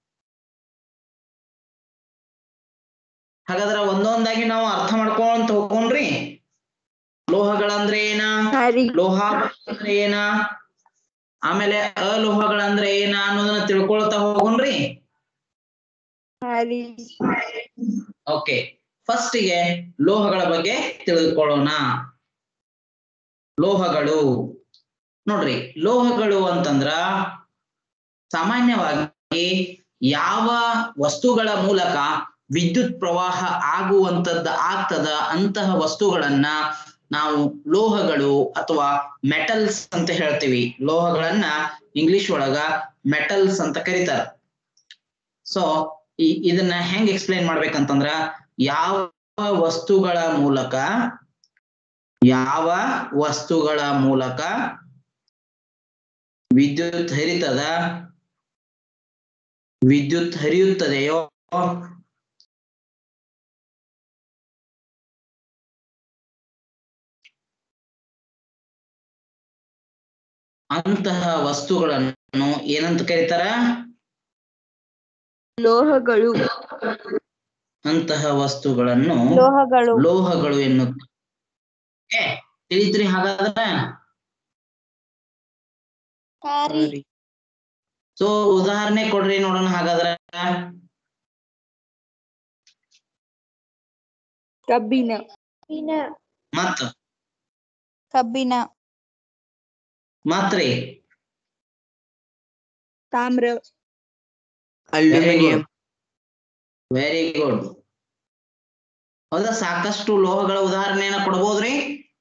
ಹಾಗಾದ್ರೆ ಒಂದೊಂದಾಗಿ ನಾವು ಅರ್ಥ ಮಾಡ್ಕೊಂತ ಹೋಗೋಣ್ರಿ ಲೋಹಗಳಂದ್ರೆ ಏನ ಹಾ ರೀ ಲೋಹ ಅಂದ್ರೆ ಏನ ಆಮೇಲೆ ಅಲೋಹಗಳಂದ್ರೆ ಏನ ಅನ್ನೋದನ್ನ ತಿಳ್ಕೊಳ್ತಾ ಹೋಗೋಣ್ರಿ ಹಾ ರೀ ಓಕೆ ಫಸ್ಟಿಗೆ ಲೋಹಗಳ ಬಗ್ಗೆ ತಿಳಿದುಕೊಳ್ಳೋಣ ಲೋಹಗಳು ನೋಡ್ರಿ ಲೋಹಗಳು ಅಂತಂದ್ರ ಸಾಮಾನ್ಯವಾಗಿ ಯಾವ ವಸ್ತುಗಳ ಮೂಲಕ ವಿದ್ಯುತ್ ಪ್ರವಾಹ ಆಗುವಂತದ್ದ ಆಗ್ತದ ಅಂತಹ ವಸ್ತುಗಳನ್ನ ನಾವು ಲೋಹಗಳು ಅಥವಾ ಮೆಟಲ್ಸ್ ಅಂತ ಹೇಳ್ತೀವಿ ಲೋಹಗಳನ್ನ ಇಂಗ್ಲಿಷ್ ಒಳಗ ಮೆಟಲ್ಸ್ ಅಂತ ಕರೀತಾರ ಸೊ ಈ ಇದನ್ನ ಹೆಂಗ್ ಎಕ್ಸ್ಪ್ಲೈನ್ ಮಾಡ್ಬೇಕಂತಂದ್ರ ಯಾವ ವಸ್ತುಗಳ ಮೂಲಕ ಯಾವ ವಸ್ತುಗಳ ಮೂಲಕ ವಿದ್ಯುತ್ ಹರಿತದ ವಿದ್ಯುತ್ ಹರಿಯುತ್ತದೆಯೋ ಅಂತಹ ವಸ್ತುಗಳನ್ನು ಏನಂತ ಕರೀತಾರ ಲೋಹಗಳು ಅಂತಹ ವಸ್ತುಗಳನ್ನು ಲೋಹಗಳು ಲೋಹಗಳು ಎನ್ನುತ್ತ ಏ ತಿಳಿತ್ರಿ ಹಾಗಾದ್ರೆ ಹಾರಿ ಸೊ ಉದಾಹರಣೆ ಕೊಡ್ರಿ ನೋಡೋಣ ಹಾಗಾದ್ರೆ ಕಬ್ಬಿಣ ಮತ್ತ ಕಬ್ಬಿಣ ಮಾತ್ರಿ ತಾಮ್ರ ಅಲ್ಯೂಮಿನಿಯಂ ವೆರಿ ಗುಡ್ ಹೌದಾ ಸಾಕಷ್ಟು ಲೋಹಗಳ ಉದಾಹರಣೆಯನ್ನ ಕೊಡ್ಬೋದ್ರಿ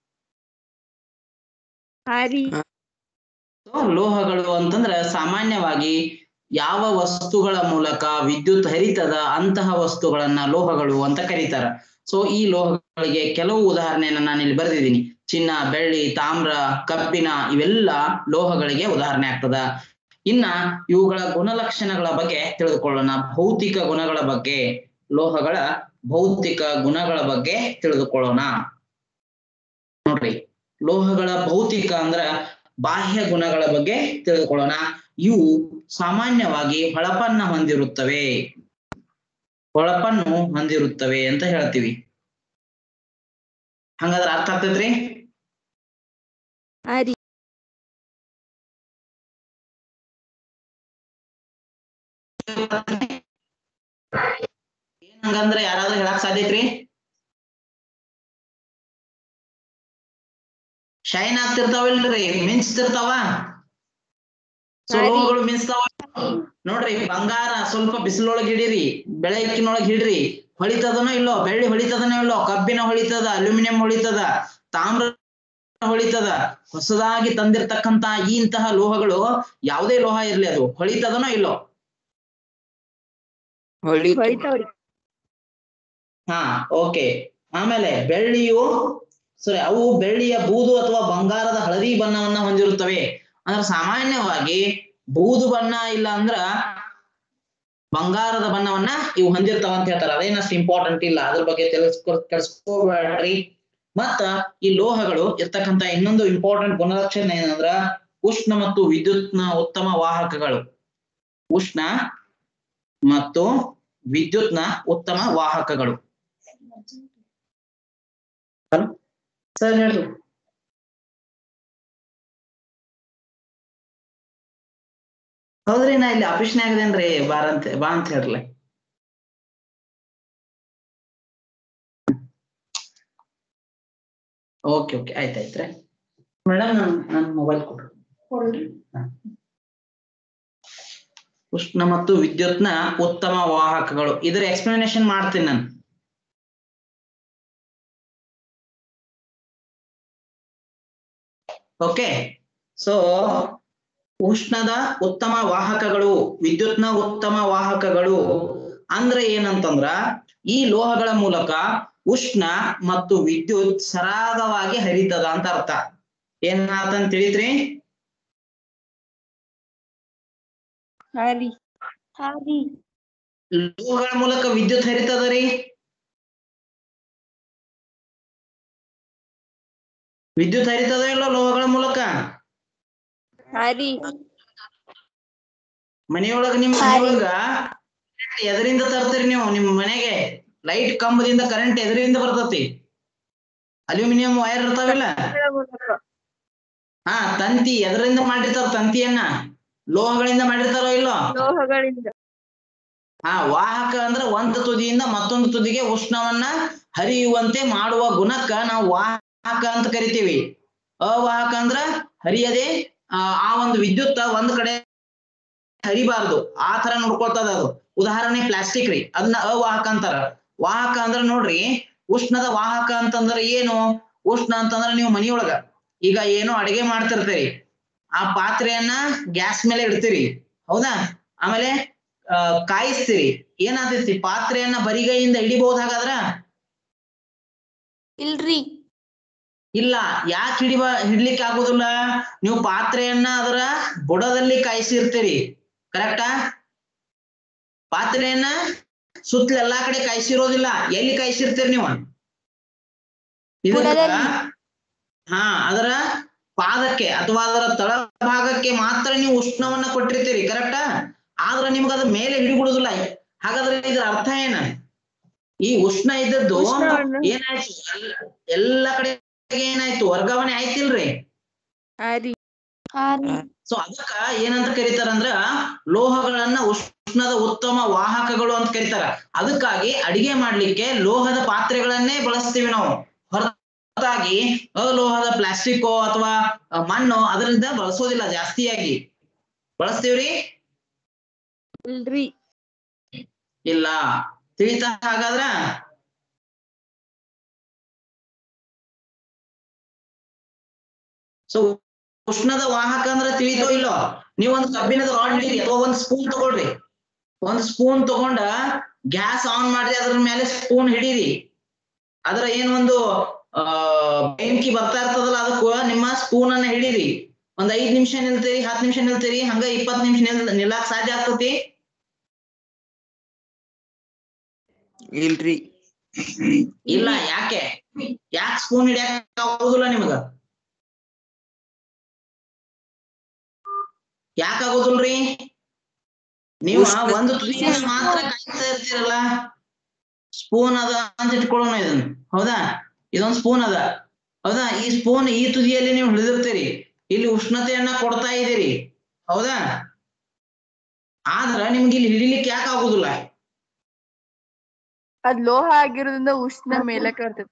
ಹಾರಿ So, ಲೋಹಗಳು ಅಂತಂದ್ರ ಸಾಮಾನ್ಯವಾಗಿ ಯಾವ ವಸ್ತುಗಳ ಮೂಲಕ ವಿದ್ಯುತ್ ಹರಿತದ ಅಂತಹ ವಸ್ತುಗಳನ್ನ ಲೋಹಗಳು ಅಂತ ಕರೀತಾರ ಸೊ ಈ ಲೋಹಗಳಿಗೆ ಕೆಲವು ಉದಾಹರಣೆಯನ್ನ ನಾನು ಇಲ್ಲಿ ಬರೆದಿದ್ದೀನಿ ಚಿನ್ನ ಬೆಳ್ಳಿ ತಾಮ್ರ ಕಬ್ಬಿಣ ಇವೆಲ್ಲ ಲೋಹಗಳಿಗೆ ಉದಾಹರಣೆ ಆಗ್ತದ ಇನ್ನ ಇವುಗಳ ಗುಣಲಕ್ಷಣಗಳ ಬಗ್ಗೆ ತಿಳಿದುಕೊಳ್ಳೋಣ ಭೌತಿಕ ಗುಣಗಳ ಬಗ್ಗೆ ಲೋಹಗಳ ಭೌತಿಕ ಗುಣಗಳ ಬಗ್ಗೆ ತಿಳಿದುಕೊಳ್ಳೋಣ ನೋಡ್ರಿ ಲೋಹಗಳ ಭೌತಿಕ ಅಂದ್ರ ಬಾಹ್ಯ ಗುಣಗಳ ಬಗ್ಗೆ ತಿಳಿದುಕೊಳ್ಳೋಣ ಇವು ಸಾಮಾನ್ಯವಾಗಿ ಹೊಳಪನ್ನ ಹೊಂದಿರುತ್ತವೆ ಹೊಳಪನ್ನು ಹೊಂದಿರುತ್ತವೆ ಅಂತ ಹೇಳ್ತೀವಿ ಹಂಗಾದ್ರೆ ಅರ್ಥ ಆಗ್ತೈತ್ರಿ ಹಾರಿ ಏನ್ ಹಂಗಂದ್ರೆ ಯಾರಾದ್ರೂ ಹೇಳಕ್ ಸಾಧ್ಯ ಐತ್ರಿ ಶೈನ್ ಆಗ್ತಿರ್ತಾವಲ್ರಿ ಮಿಂಚ್ತಿರ್ತಾವ ಸೊ ಹಾರಿ. ಲೋಹಗಳು ಮಿಂಚ್ತಾವ ನೋಡ್ರಿ ಬಂಗಾರ ಸ್ವಲ್ಪ ಬಿಸಿಲೊಳಗ್ ಹಿಡೀರಿ ಬೆಳಕಿನೊಳಗ್ ಹಿಡ್ರಿ ಹೊಳಿತದನೋ ಇಲ್ಲೋ ಬೆಳ್ಳಿ ಹೊಳಿತದನೋ ಇಲ್ಲೋ ಕಬ್ಬಿನ ಹೊಳಿತದ ಅಲ್ಯೂಮಿನಿಯಂ ಹೊಳಿತದ ತಾಮ್ರ ಹೊಳಿತದ ಹೊಸದಾಗಿ ತಂದಿರ್ತಕ್ಕಂತ ಈ ಇಂತಹ ಲೋಹಗಳು ಯಾವುದೇ ಲೋಹ ಇರ್ಲಿ ಅದು ಹೊಳಿತದನೋ ಇಲ್ಲೋ ಹೊಳಿತಾವ್ರಿ ಹಾ ಓಕೆ ಆಮೇಲೆ ಬೆಳ್ಳಿಯು ಸರಿ ಅವು ಬೆಳ್ಳಿಯ ಬೂದು ಅಥವಾ ಬಂಗಾರದ ಹಳದಿ ಬಣ್ಣವನ್ನ ಹೊಂದಿರುತ್ತವೆ ಅಂದ್ರೆ ಸಾಮಾನ್ಯವಾಗಿ ಬೂದು ಬಣ್ಣ ಇಲ್ಲ ಅಂದ್ರ ಬಂಗಾರದ ಬಣ್ಣವನ್ನ ಇವು ಹೊಂದಿರ್ತಾವ ಅಂತ ಹೇಳ್ತಾರ ಅದೇನಷ್ಟು ಇಂಪಾರ್ಟೆಂಟ್ ಇಲ್ಲ ಅದ್ರ ಬಗ್ಗೆ ತಿಳಿಸ್ಕೊ ಕೆಲ್ಸ್ಕೋಬೇಡ್ರಿ ಮತ್ತ ಈ ಲೋಹಗಳು ಇರ್ತಕ್ಕಂತ ಇನ್ನೊಂದು ಇಂಪಾರ್ಟೆಂಟ್ ಗುಣಲಕ್ಷಣ ಏನಂದ್ರ ಉಷ್ಣ ಮತ್ತು ವಿದ್ಯುತ್ನ ಉತ್ತಮ ವಾಹಕಗಳು ಉಷ್ಣ ಮತ್ತು ವಿದ್ಯುತ್ನ ಉತ್ತಮ ವಾಹಕಗಳು ಸರ್ ಹೇಳ್ರಿ ಹೌದ್ರಿ ನಾ ಇಲ್ಲಿ ಆಫೀಸ್ನಾಗ ಅದೇನ್ರಿ ಬಾರ ಅಂತ ಬಾ ಅಂತ ಹೇಳ್ರಲ್ಲ ಓಕೆ ಓಕೆ ಆಯ್ತಾಯ್ತ್ರಿ ಮೇಡಮ್ ನನ್ ನನ್ ಮೊಬೈಲ್ ಕೊಡ್ರಿ ಹಾ. ಉಷ್ಣ ಮತ್ತು ವಿದ್ಯುತ್ನ ಉತ್ತಮ ವಾಹಕಗಳು ಇದರ ಎಕ್ಸ್ಪ್ಲನೇಷನ್ ಮಾಡ್ತೀನಿ ನಾನು ಓಕೆ ಸೊ ಉಷ್ಣದ ಉತ್ತಮ ವಾಹಕಗಳು ವಿದ್ಯುತ್ನ ಉತ್ತಮ ವಾಹಕಗಳು ಅಂದ್ರೆ ಏನಂತಂದ್ರ ಈ ಲೋಹಗಳ ಮೂಲಕ ಉಷ್ಣ ಮತ್ತು ವಿದ್ಯುತ್ ಸರಾಗವಾಗಿ ಹರಿತದ ಅಂತ ಅರ್ಥ ಏನಾತಂತ ತಿಳಿತ್ರಿ ಹಾರಿ ಹಾರಿ ಲೋಹಗಳ ಮೂಲಕ ವಿದ್ಯುತ್ ಹರಿತದ ರೀ ವಿದ್ಯುತ್ ಹರಿತದ ಇಲ್ಲ ಲೋಹಗಳ ಮೂಲಕ ಹಾರಿ ಮನೆಯೊಳಗ ನಿಮ್ ಮನೆಯೊಳಗ ಎದರಿಂದ ತರ್ತೀರಿ ನೀವು ನಿಮ್ ಮನೆಗೆ ಲೈಟ್ ಕಂಬದಿಂದ ಕರೆಂಟ್ ಎದರಿಂದ ಬರ್ತತಿ ಅಲ್ಯೂಮಿನಿಯಂ ವೈರ್ ಇರ್ತಾವಿಲ್ಲ ಹಾ ತಂತಿ ಎದರಿಂದ ಮಾಡಿರ್ತಾರ ತಂತಿಯನ್ನ ಲೋಹಗಳಿಂದ ಮಾಡಿರ್ತಾರೋ ಇಲ್ಲೋ ಲೋಹಗಳಿಂದ ಹಾ ವಾಹಕ ಅಂದ್ರೆ ಒಂದ್ ತುದಿಯಿಂದ ಮತ್ತೊಂದು ತುದಿಗೆ ಉಷ್ಣವನ್ನ ಹರಿಯುವಂತೆ ಮಾಡುವ ಗುಣಕ್ಕ ನಾವು ವಾಹಕ ಅಂತ ಕರಿತೀವಿ ಅವಾಹಕ ಅಂದ್ರ ಹರಿಯದೆ ಆ ಆ ಒಂದು ವಿದ್ಯುತ್ ಒಂದ್ ಕಡೆ ಹರಿಬಾರ್ದು ಆ ತರ ನೋಡ್ಕೊಳ್ತದ ಅದು ಉದಾಹರಣೆ ಪ್ಲಾಸ್ಟಿಕ್ ರೀ ಅದನ್ನ ಅವಾಹಕ ಅಂತಾರ ವಾಹಕ ಅಂದ್ರ ನೋಡ್ರಿ ಉಷ್ಣದ ವಾಹಕ ಅಂತಂದ್ರ ಏನು ಉಷ್ಣ ಅಂತಂದ್ರ ನೀವು ಮನಿಯೊಳಗ ಈಗ ಏನೋ ಅಡಿಗೆ ಮಾಡ್ತಿರ್ತೀರಿ ಆ ಪಾತ್ರೆಯನ್ನ ಗ್ಯಾಸ್ ಮೇಲೆ ಇಡ್ತೀರಿ ಹೌದಾ ಆಮೇಲೆ ಆ ಕಾಯಿಸ್ತೀರಿ ಏನಾಗ್ತೈತಿ ಪಾತ್ರೆಯನ್ನ ಬರಿಗೈಯಿಂದ ಹಿಡಿಬಹುದ್ ಹಾಗಾದ್ರ ಇಲ್ರಿ ಇಲ್ಲ ಯಾಕೆ ಹಿಡಿಬ ಹಿಡ್ಲಿಕ್ಕೆ ಆಗುದಿಲ್ಲ ನೀವು ಪಾತ್ರೆಯನ್ನ ಅದರ ಬುಡದಲ್ಲಿ ಕಾಯಿಸಿರ್ತೀರಿ ಕರೆಕ್ಟಾ ಪಾತ್ರೆಯನ್ನ ಸುತ್ತಲ ಎಲ್ಲಾ ಕಡೆ ಕಾಯಿಸಿರೋದಿಲ್ಲ ಎಲ್ಲಿ ಕಾಯಿಸಿರ್ತೀರಿ ನೀವು ಇದಕ್ಕ ಬುಡದಲ್ಲಿ. ಹಾ ಅದರ ಪಾದಕ್ಕೆ ಅಥವಾ ಅದರ ತಳಭಾಗಕ್ಕೆ ಮಾತ್ರ ನೀವು ಉಷ್ಣವನ್ನ ಕೊಟ್ಟಿರ್ತೀರಿ ಕರೆಕ್ಟಾ ಆದ್ರ ನಿಮ್ಗೆ ಅದ್ರ ಮೇಲೆ ಹಿಡಿಬಿಡುದಿಲ್ಲ ಹಾಗಾದ್ರೆ ಇದ್ರ ಅರ್ಥ ಏನ ಈ ಉಷ್ಣ ಇದ್ದದ್ದು ಉಷ್ಣವನ್ನು- ಏನಾಯ್ತು ಎಲ್ಲ- ಎಲ್ಲ ಕಡೆ ಏನಾಯ್ತು ವರ್ಗಾವಣೆ ಆಯ್ತಿಲ್ರಿ ಹಾ ರೀ ಹಾ ರೀ ಸೊ ಅದಕ್ಕ ಏನಂತ ಕರೀತಾರಂದ್ರ ಲೋಹಗಳನ್ನ ಉಷ್ಣದ ಉತ್ತಮ ವಾಹಕಗಳು ಅಂತ ಕರೀತಾರ ಅದಕ್ಕಾಗಿ ಅಡಿಗೆ ಮಾಡ್ಲಿಕ್ಕೆ ಲೋಹದ ಪಾತ್ರೆಗಳನ್ನೇ ಬಳಸ್ತೀವಿ ನಾವು ಹೊರತಾಗಿ ಅಲೋಹದ ಪ್ಲಾಸ್ಟಿಕ್ ಅಥವಾ ಮಣ್ಣು ಅದರಿಂದ ಬಳಸೋದಿಲ್ಲ ಜಾಸ್ತಿಯಾಗಿ ಬಳಸ್ತೀವ್ರಿ ಇಲ್ರಿ ಇಲ್ಲ ತಿಳಿತಾ ಹಾಗಾದ್ರ ಸೊ ಉಷ್ಣದ ವಾಹಕ ಅಂದ್ರ ತಿಳಿತೋ ಇಲ್ಲೋ ನೀವ್ ಒಂದ್ ಕಬ್ಬಿಣದ ರಾಡ್ ಹಿಡೀರಿ ಅಥವಾ ಒಂದ್ ಸ್ಪೂನ್ ತಗೊಳ್ರಿ ಒಂದ್ ಸ್ಪೂನ್ ತಗೊಂಡ ಗ್ಯಾಸ್ ಆನ್ ಮಾಡಿ ಅದ್ರ ಮೇಲೆ ಸ್ಪೂನ್ ಹಿಡೀರಿ ಅದ್ರ ಏನ್ ಒಂದು ಆ ಬೆಂಕಿ ಬರ್ತಾ ಇರ್ತದಲ್ಲ ಅದಕ್ಕೂ ನಿಮ್ಮ ಸ್ಪೂನ್ ಅನ್ನ ಹಿಡೀರಿ ಒಂದ್ ಐದ್ ನಿಮಿಷ ನಿಲ್ತೀರಿ ಹತ್ತು ನಿಮಿಷ ನಿಲ್ತೀರಿ ಹಂಗ ಇಪ್ಪತ್ ನಿಮಿಷ ನಿಲ್ ನಿಲ್ಲಕ್ ಸಾಧ್ಯ ಆಗ್ತತಿ ಇಲ್ರಿ ಇಲ್ಲ ಯಾಕೆ ಯಾಕೆ ಸ್ಪೂನ್ ಹಿಡಿಯಕ್ ಆಗೋದಿಲ್ಲ ನಿಮಗ ಯಾಕ ಆಗೋದಿಲ್ರಿ ನೀವು ಉಷ್ಣ- ಒಂದು ತುದಿಯಿಂದ ಮಾತ್ರ ಕಾಯ್ತಾ ಇರ್ತೀರಲ್ಲ ಸ್ಪೂನ್ ಅದ ಅಂತ ಇಟ್ಕೊಳ್ಳೋಣ ಇದನ್ನ ಹೌದಾ ಇದೊಂದ್ ಸ್ಪೂನ್ ಅದ ಹೌದಾ ಈ ಸ್ಪೂನ್ ಈ ತುದಿಯಲ್ಲಿ ನೀವು ಹಿಡಿದಿರ್ತೀರಿ ಇಲ್ಲಿ ಉಷ್ಣತೆಯನ್ನ ಕೊಡ್ತಾ ಇದ್ದೀರಿ ಹೌದಾ ಆದ್ರ ನಿಮ್ಗೆ ಇಲ್ಲಿ ಹಿಡಿಲಿಕ್ಕೆ ಯಾಕೆ ಆಗುದಿಲ್ಲ ಅದ್ ಲೋಹ ಆಗಿರೋದ್ರಿಂದ ಉಷ್ಣ ಮೇಲಕ್ಕೆ ಬರ್ತೈತಿ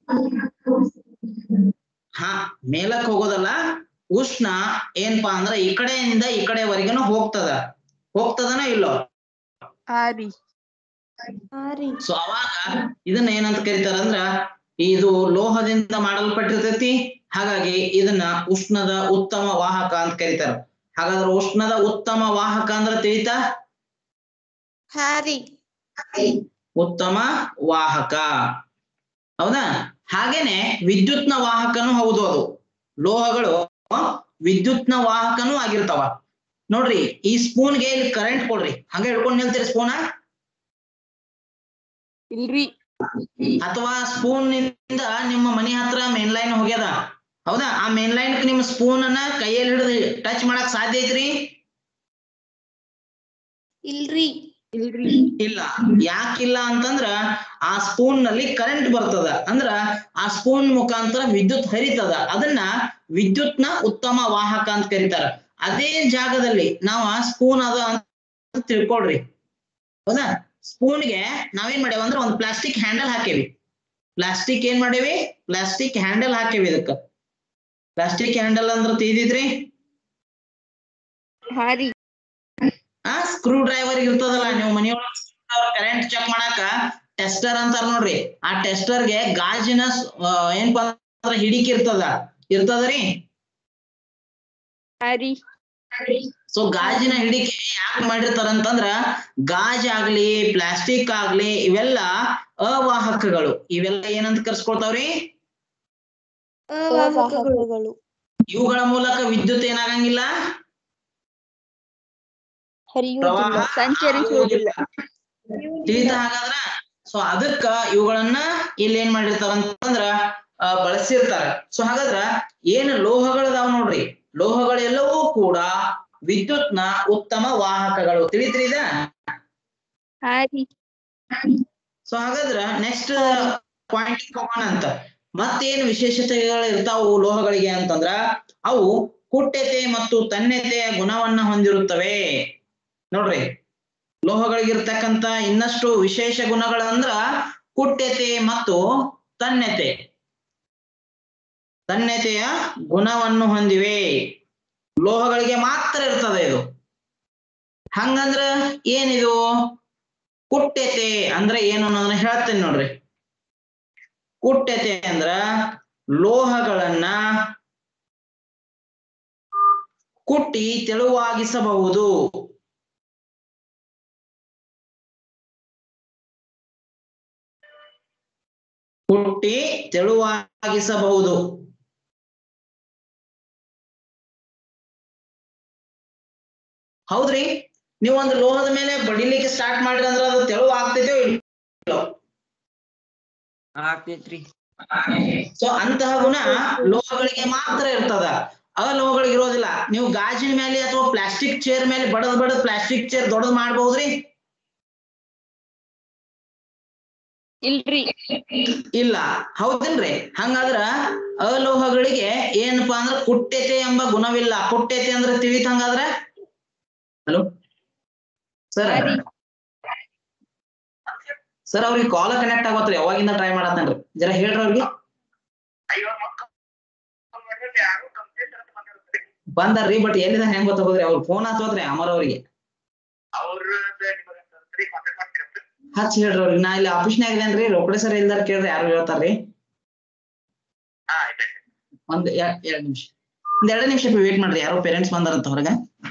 ಹಾ ಮೇಲಕ್ ಹೋಗೋದಲ್ಲ ಉಷ್ಣ ಏನ್ಪಾ ಅಂದ್ರ ಈ ಕಡೆಯಿಂದ ಈ ಕಡೆವರೆಗೆನು ಹೋಗ್ತದ ಹೋಗ್ತದನ ಇಲ್ಲೋ ಹಾ ರೀ ಹಾ ರೀ ಸೊ ಅವಾಗ ಇದನ್ನ ಏನಂತ ಕರೀತಾರಂದ್ರ ಇದು ಲೋಹದಿಂದ ಮಾಡಲ್ಪಟ್ಟಿರ್ತೈತಿ ಹಾಗಾಗಿ ಇದನ್ನ ಉಷ್ಣದ ಉತ್ತಮ ವಾಹಕ ಅಂತ ಕರೀತಾರ ಹಾಗಾದ್ರೆ ಉಷ್ಣದ ಉತ್ತಮ ವಾಹಕ ಅಂದ್ರ ತಿಳಿತಾ ಹಾ ರೀ ಉತ್ತಮ ವಾಹಕ ಹೌದಾ ಹಾಗೇನೆ ವಿದ್ಯುತ್ನ ವಾಹಕನು ಹೌದು ಅದು ಲೋಹಗಳು ವಿದ್ಯುತ್ನ ವಾಹಕನೂ ಆಗಿರ್ತಾವ ನೋಡ್ರಿ ಈ ಸ್ಪೂನ್ಗೆ ಇಲ್ಲಿ ಕರೆಂಟ್ ಕೊಡ್ರಿ ಹಂಗ ಹಿಡ್ಕೊಂಡ್ ನಿಲ್ತೀರಿ ಸ್ಪೂನ ಇಲ್ರಿ ಅಥವಾ ಸ್ಪೂನ್ ನಿಂದ ನಿಮ್ಮ ಮನಿ ಹತ್ರ ಮೇನ್ ಲೈನ್ ಹೋಗ್ಯದ ಹೌದಾ ಆ ಮೇನ್ ಲೈನ್ ನಿಮ್ಮ ಸ್ಪೂನ್ ಅನ್ನ ಕೈಯಲ್ಲಿ ಹಿಡಿದು ಟಚ್ ಮಾಡಕ್ ಸಾಧ್ಯ ಐತ್ರಿ ಇಲ್ರಿ ಇಲ್ರಿ ಇಲ್ಲ ಯಾಕಿಲ್ಲ ಅಂತಂದ್ರ ಆ ಸ್ಪೂನ್ ನಲ್ಲಿ ಕರೆಂಟ್ ಬರ್ತದ ಅಂದ್ರ ಆ ಸ್ಪೂನ್ ಮುಖಾಂತರ ವಿದ್ಯುತ್ ಹರಿತದ ಅದನ್ನ ವಿದ್ಯುತ್ನ ಉತ್ತಮ ವಾಹಕ ಅಂತ ಕರೀತಾರ ಅದೇ ಜಾಗದಲ್ಲಿ ನಾವ್ ಆ ಸ್ಪೂನ್ ಅದ ಅಂತ ತಿಳ್ಕೊಳ್ರಿ ಹೌದಾ ಸ್ಪೂನ್ಗೆ ನಾವೇನ್ ಮಾಡೇವ ಅಂದ್ರ ಒಂದ್ ಪ್ಲಾಸ್ಟಿಕ್ ಹ್ಯಾಂಡಲ್ ಹಾಕೇವಿ ಪ್ಲಾಸ್ಟಿಕ್ ಏನ್ ಮಾಡೇವಿ ಪ್ಲಾಸ್ಟಿಕ್ ಹ್ಯಾಂಡಲ್ ಹಾಕೇವಿ ಇದಕ್ಕ ಪ್ಲಾಸ್ಟಿಕ್ ಹ್ಯಾಂಡಲ್ ಅಂದ್ರ ತಿಳಿದಿದ್ರಿ ಹಾ ರೀ ಆ ಸ್ಕ್ರೂ ಡ್ರೈವರ್ ಇರ್ತದಲ್ಲ ನೀವು ಮನೆಯೊಳಗ ಕರೆಂಟ್ ಚೆಕ್ ಮಾಡಾಕ ಟೆಸ್ಟರ್ ಅಂತಾರ ನೋಡ್ರಿ ಆ ಟೆಸ್ಟರ್ ಗೆ ಗಾಜಿನ ಸ್- ಆ, ಏನಪ್ಪಾ ಅಂದ್ರ ಹಿಡಿಕ್ ಇರ್ತದ ಇರ್ತದರಿ ಹಾ ರೀ ಸೊ ಗಾಜಿನ ಹಿಡಿಕೆ ಯಾಕೆ ಮಾಡಿರ್ತಾರ ಅಂತಂದ್ರ ಗಾಜ್ ಆಗ್ಲಿ ಪ್ಲಾಸ್ಟಿಕ್ ಆಗ್ಲಿ ಇವೆಲ್ಲ ಅವಾಹಕಗಳು ಇವೆಲ್ಲ ಏನಂತ ಕರ್ಸ್ಕೊಳ್ತಾವ್ರಿ ಅವಾಹಕಗಳು ಇವುಗಳ ಮೂಲಕ ವಿದ್ಯುತ್ ಏನಾಗಂಗಿಲ್ಲ ಹರಿಯುವುದಿಲ್ಲ ಸಂಚರಿಸುವುದಿಲ್ಲ ತಿಳಿತಾ ಹಾಗಾದ್ರ ಸೊ ಅದಕ್ಕ ಇವುಗಳನ್ನ ಇಲ್ಲಿ ಏನ್ ಮಾಡಿರ್ತಾರ ಅಂತಂದ್ರ ಆ, ಬಳಸಿರ್ತಾರ ಸೊ ಹಾಗಾದ್ರ ಏನ್ ಲೋಹಗಳದಾವ್ ನೋಡ್ರಿ ಲೋಹಗಳೆಲ್ಲವೂ ಕೂಡ ವಿದ್ಯುತ್ನ ಉತ್ತಮ ವಾಹಕಗಳು ತಿಳಿತ್ರಿ ಇದ ಹಾ ರೀ ಸೊ ಹಾಗಾದ್ರ ನೆಕ್ಸ್ಟ್ ಪಾಯಿಂಟ್ ಹೋಗೋಣ ಅಂತ ಮತ್ತೇನ್ ವಿಶೇಷತೆಗಳು ಇರ್ತಾವು ಲೋಹಗಳಿಗೆ ಅಂತಂದ್ರ ಅವು ಕುಟ್ಯತೆ ಮತ್ತು ತನ್ಯತೆಯ ಗುಣವನ್ನ ಹೊಂದಿರುತ್ತವೆ ನೋಡ್ರಿ ಲೋಹಗಳಿಗಿರ್ತಕ್ಕಂತ ಇನ್ನಷ್ಟು ವಿಶೇಷ ಗುಣಗಳಂದ್ರ ಕುಟ್ಯತೆ ಮತ್ತು ತನ್ಯತೆ ತನ್ಯತೆಯ ಗುಣವನ್ನು ಹೊಂದಿವೆ ಲೋಹಗಳಿಗೆ ಮಾತ್ರ ಇರ್ತದೆ ಇದು ಹಂಗಂದ್ರ ಏನಿದು ಕುಟ್ಯತೆ ಅಂದ್ರೆ ಏನು ಅನ್ನೋದನ್ನ ಹೇಳ್ತೇನೆ ನೋಡ್ರಿ ಕುಟ್ಯತೆ ಅಂದ್ರ ಲೋಹಗಳನ್ನ ಕುಟ್ಟಿ ತೆಳುವಾಗಿಸಬಹುದು ಕುಟ್ಟಿ ತೆಳುವಾಗಿಸಬಹುದು ಹೌದ್ರಿ ನೀವು ಒಂದು ಲೋಹದ ಮೇಲೆ ಬಡಿಲಿಕ್ಕೆ ಸ್ಟಾರ್ಟ್ ಮಾಡ್ರಿ ಅಂದ್ರೆ ಅದು ತೆಳು ಆಗ್ತೈತೋ ಇಲ್ಲೋ ಆಗ್ತೈತ್ರಿ ಸೊ ಅಂತಹ ಗುಣ ಲೋಹಗಳಿಗೆ ಮಾತ್ರ ಇರ್ತದ ಅಲೋಹಗಳಿಗೆ ಇರೋದಿಲ್ಲ ನೀವು ಗಾಜಿನ ಮೇಲೆ ಅಥವಾ ಪ್ಲಾಸ್ಟಿಕ್ ಚೇರ್ ಮೇಲೆ ಬಡದ್ ಬಡದ್ ಪ್ಲಾಸ್ಟಿಕ್ ಚೇರ್ ದೊಡ್ಡದ್ ಮಾಡ್ಬಹುದ್ರಿ ಇಲ್ರಿ ಇಲ್ಲ ಹೌದಿಲ್ರಿ ಹಂಗಾದ್ರ ಅಲೋಹಗಳಿಗೆ ಏನಪ್ಪಾ ಅಂದ್ರ ಕುಟ್ಯತೆ ಎಂಬ ಗುಣವಿಲ್ಲ ಕುಟ್ಯತೆ ಅಂದ್ರೆ ತಿಳಿತ್ ಹಂಗಾದ್ರ ಹಲೋ ಸರ್ ಹಾ ರೀ. ಸರ್ ಅವ್ರಿಗೆ ಕಾಲ್ ಕನೆಕ್ಟ್ ಆಗೋತ್ರಿ ಯಾವಾಗಿಂದ ಟ್ರೈ ಮಾಡತ್ತೇನ್ರಿ ಜರ ಹೇಳ್ರಿ ಅವ್ರಿಗೆ ಬಂದಾರ್ರಿ ಬಟ್ ಎಲ್ಲಿದ ಹೆಂಗ್ ಗೊತ್ತಾಗೋದ್ರಿ ಅವ್ರ ಫೋನ್ ಹಚ್ಚೋದ್ರಿ ಅಮರ್ ಅವ್ರಿಗೆ ಹಚ್ಚಿ ಹೇಳ್ರಿ ಅವ್ರಿಗೆ ನಾ ಇಲ್ಲಿ ಆಫೀಸ್ನಾಗ ಇದೇನ್ರಿ ರೋಕಡೆ ಸರ್ ಇಲ್ದಾರ ಕೇಳ್ರಿ ಯಾರು ಹೇಳ್ತಾರ್ರಿ ಒಂದ್ ಎ- ಎರಡ್ ನಿಮಿಷ ಒಂದ್ ಎರಡ್ ನಿಮಿಷ ವೇಟ್ ಮಾಡ್ರಿ ಯಾರೋ ಪೇರೆಂಟ್ಸ್ ಬಂದಾರಂತ ಹೊರಗ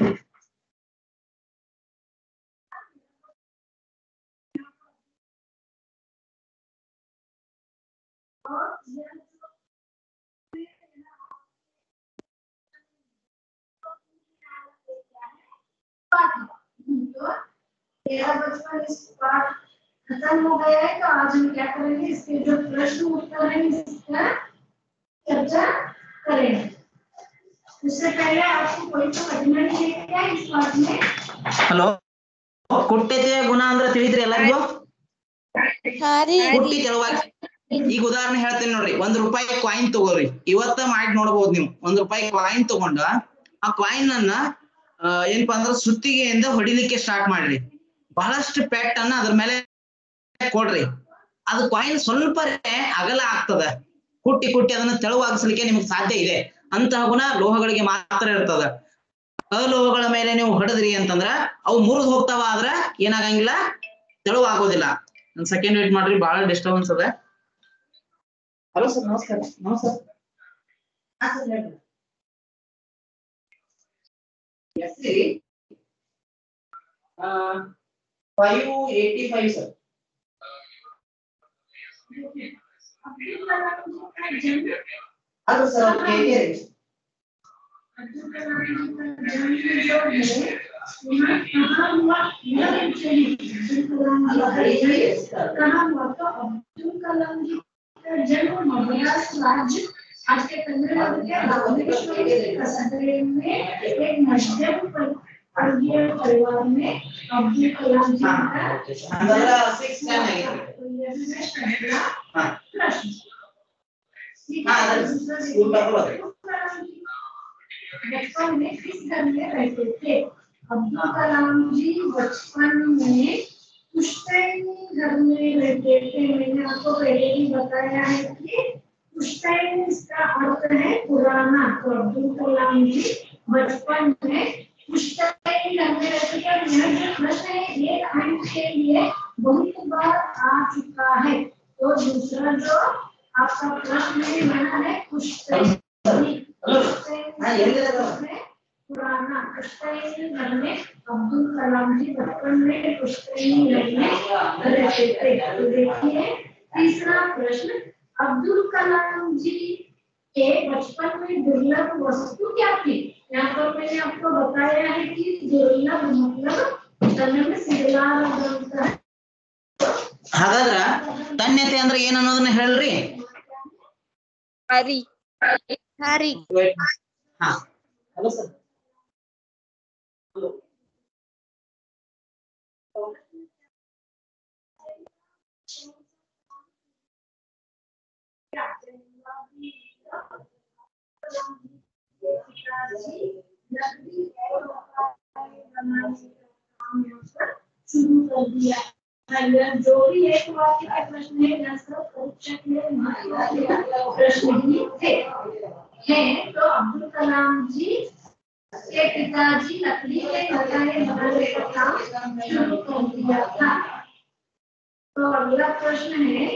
तेरा बचपन इस पाठ खत्म हो गया है तो आज हम क्या करेंगे इसके जो प्रश्न उत्तर है इसका चर्चा करेंगे उससे पहले आपको कोई तो कठिनाई है क्या इस पाठ में ಹಲೋ ಕುಟ್ಯತೆಯ ಗುಣ ಅಂದ್ರ ತಿಳಿದ್ರಿ ಎಲ್ಲರಿಗೂ ಹಾ ರೀ ಕುಟ್ಟಿ ತೆಳುವಾಗಿ ಈಗ ಉದಾಹರಣೆ ಹೇಳ್ತೇನೆ ನೋಡ್ರಿ ಒಂದ್ ರೂಪಾಯಿ ಕಾಯಿನ್ ತಗೋರಿ ಇವತ್ತ ಮಾಡಿ ನೋಡ್ಬೋದು ನೀವು ಒಂದ್ ರೂಪಾಯಿ ಕಾಯಿನ್ ತಗೊಂಡ ಆ ಕಾಯಿನ್ ಅನ್ನ ಆ, ಏನಪ್ಪಾ ಅಂದ್ರ ಸುತ್ತಿಗೆಯಿಂದ ಹೊಡಿಲಿಕ್ಕೆ ಸ್ಟಾರ್ಟ್ ಮಾಡ್ರಿ ಬಹಳಷ್ಟು ಪೆಟ್ ಅನ್ನ ಅದ್ರ ಮೇಲೆ ಕೊಡ್ರಿ ಅದು ಕಾಯಿನ್ ಸ್ವಲ್ಪ ಅಗಲ ಆಗ್ತದ ಕುಟ್ಟಿ ಕುಟ್ಟಿ ಅದನ್ನ ತೆಳುವಾಗಿಸ್ಲಿಕ್ಕೆ ನಿಮ್ಗೆ ಸಾಧ್ಯ ಇದೆ ಅಂತಹ ಗುಣ ಲೋಹಗಳಿಗೆ ಮಾತ್ರ ಇರ್ತದ ಅಲೋಹಗಳ ಮೇಲೆ ನೀವು ಹೊಡೆದ್ರಿ ಅಂತಂದ್ರ ಅವು ಮುರಿದು ಹೋಗ್ತಾವ ಆದ್ರ ಏನಾಗಂಗಿಲ್ಲ ತೆಳುವಾಗೋದಿಲ್ಲ ಒಂದ್ ಸೆಕೆಂಡ್ ವೇಟ್ ಮಾಡ್ರಿ ಬಹಳ ಡಿಸ್ಟರ್ಬೆನ್ಸ್ ಅದ ಹಲೋ ಸರ್ ನಮಸ್ಕಾರ ನಮಸ್ಕಾರ ಹಾ ಸರ್ ಹೇಳ್ರಿ S five eighty five sir ಅದು ಸರ್ अब्दुल कलाम जी का जन्म जो है वहाँ कहाँ हुआ यह पूछेंगे अब्दुल कलाम जी का जन्म कहाँ हुआ तो अब्दुल कलाम जी का जन्म मद्रास राज्य आज के तमिलनाडु के रामेश्वरम के कस्बे में एक मध्यम वर्गीय परिवार में अब्दुल कलाम जी का ಹಂಗಂದ್ರ ಸಿಕ್ಸ್ ಟೈಮ್ ಆಗೈತ್ರಿ तो ये भी मैं पहला ಹಾ प्रश्न ठीक हाँ, है अगर दूसरा स्कूल का तो देखिए, अब्दुल कलाम जी बचपन में किस घर में रहते थे अब्दुल कलाम जी बचपन में पुश्तैनी घर में रहते थे मैंने आपको पहले भी बताया है कि पुश्तैनी इसका अर्थ है पुराना तो अब्दुल कलाम जी बचपन में पुश्तैनी घर में रहते थे और यह जो प्रश्न है ये अंक के लिए बहुत बार आ चुका है तो दूसरा जो आपका प्रश्न है वह है पुश्तैनी हाँ, ये ले लो। पुराना पुश्तैनी घर में अब्दुल कलाम जी बचपन में पुश्तैनी घर में रहते थे तो देखिए तीसरा प्रश्न अब्दुल कलाम जी के बचपन में दुर्लभ वस्तु क्या थी यहाँ पर मैंने आपको बताया है कि दुर्लभ मतलब तमिल में सिगलार बनता है ಹಾಗಾದ್ರ ತನ್ಯತೆ ಅಂದ್ರೆ ಏನ್ ಅನ್ನೋದನ್ನ ಹೇಳ್ರಿ ಹಾ ರೀ ಹಾ ರೀ Wait. ಹಾ ಹಲೋ ಸರ್ शुरू कर दिया अगर जो भी एक वाक्य का प्रश्न है या सब परीक्षा के लिए महत्वपूर्ण प्रश्न ही थे हैं तो अब्दुल कलाम जी के पिताजी लकड़ी के नगाड़े बनाने का काम शुरू कर दिया था तो अगला प्रश्न है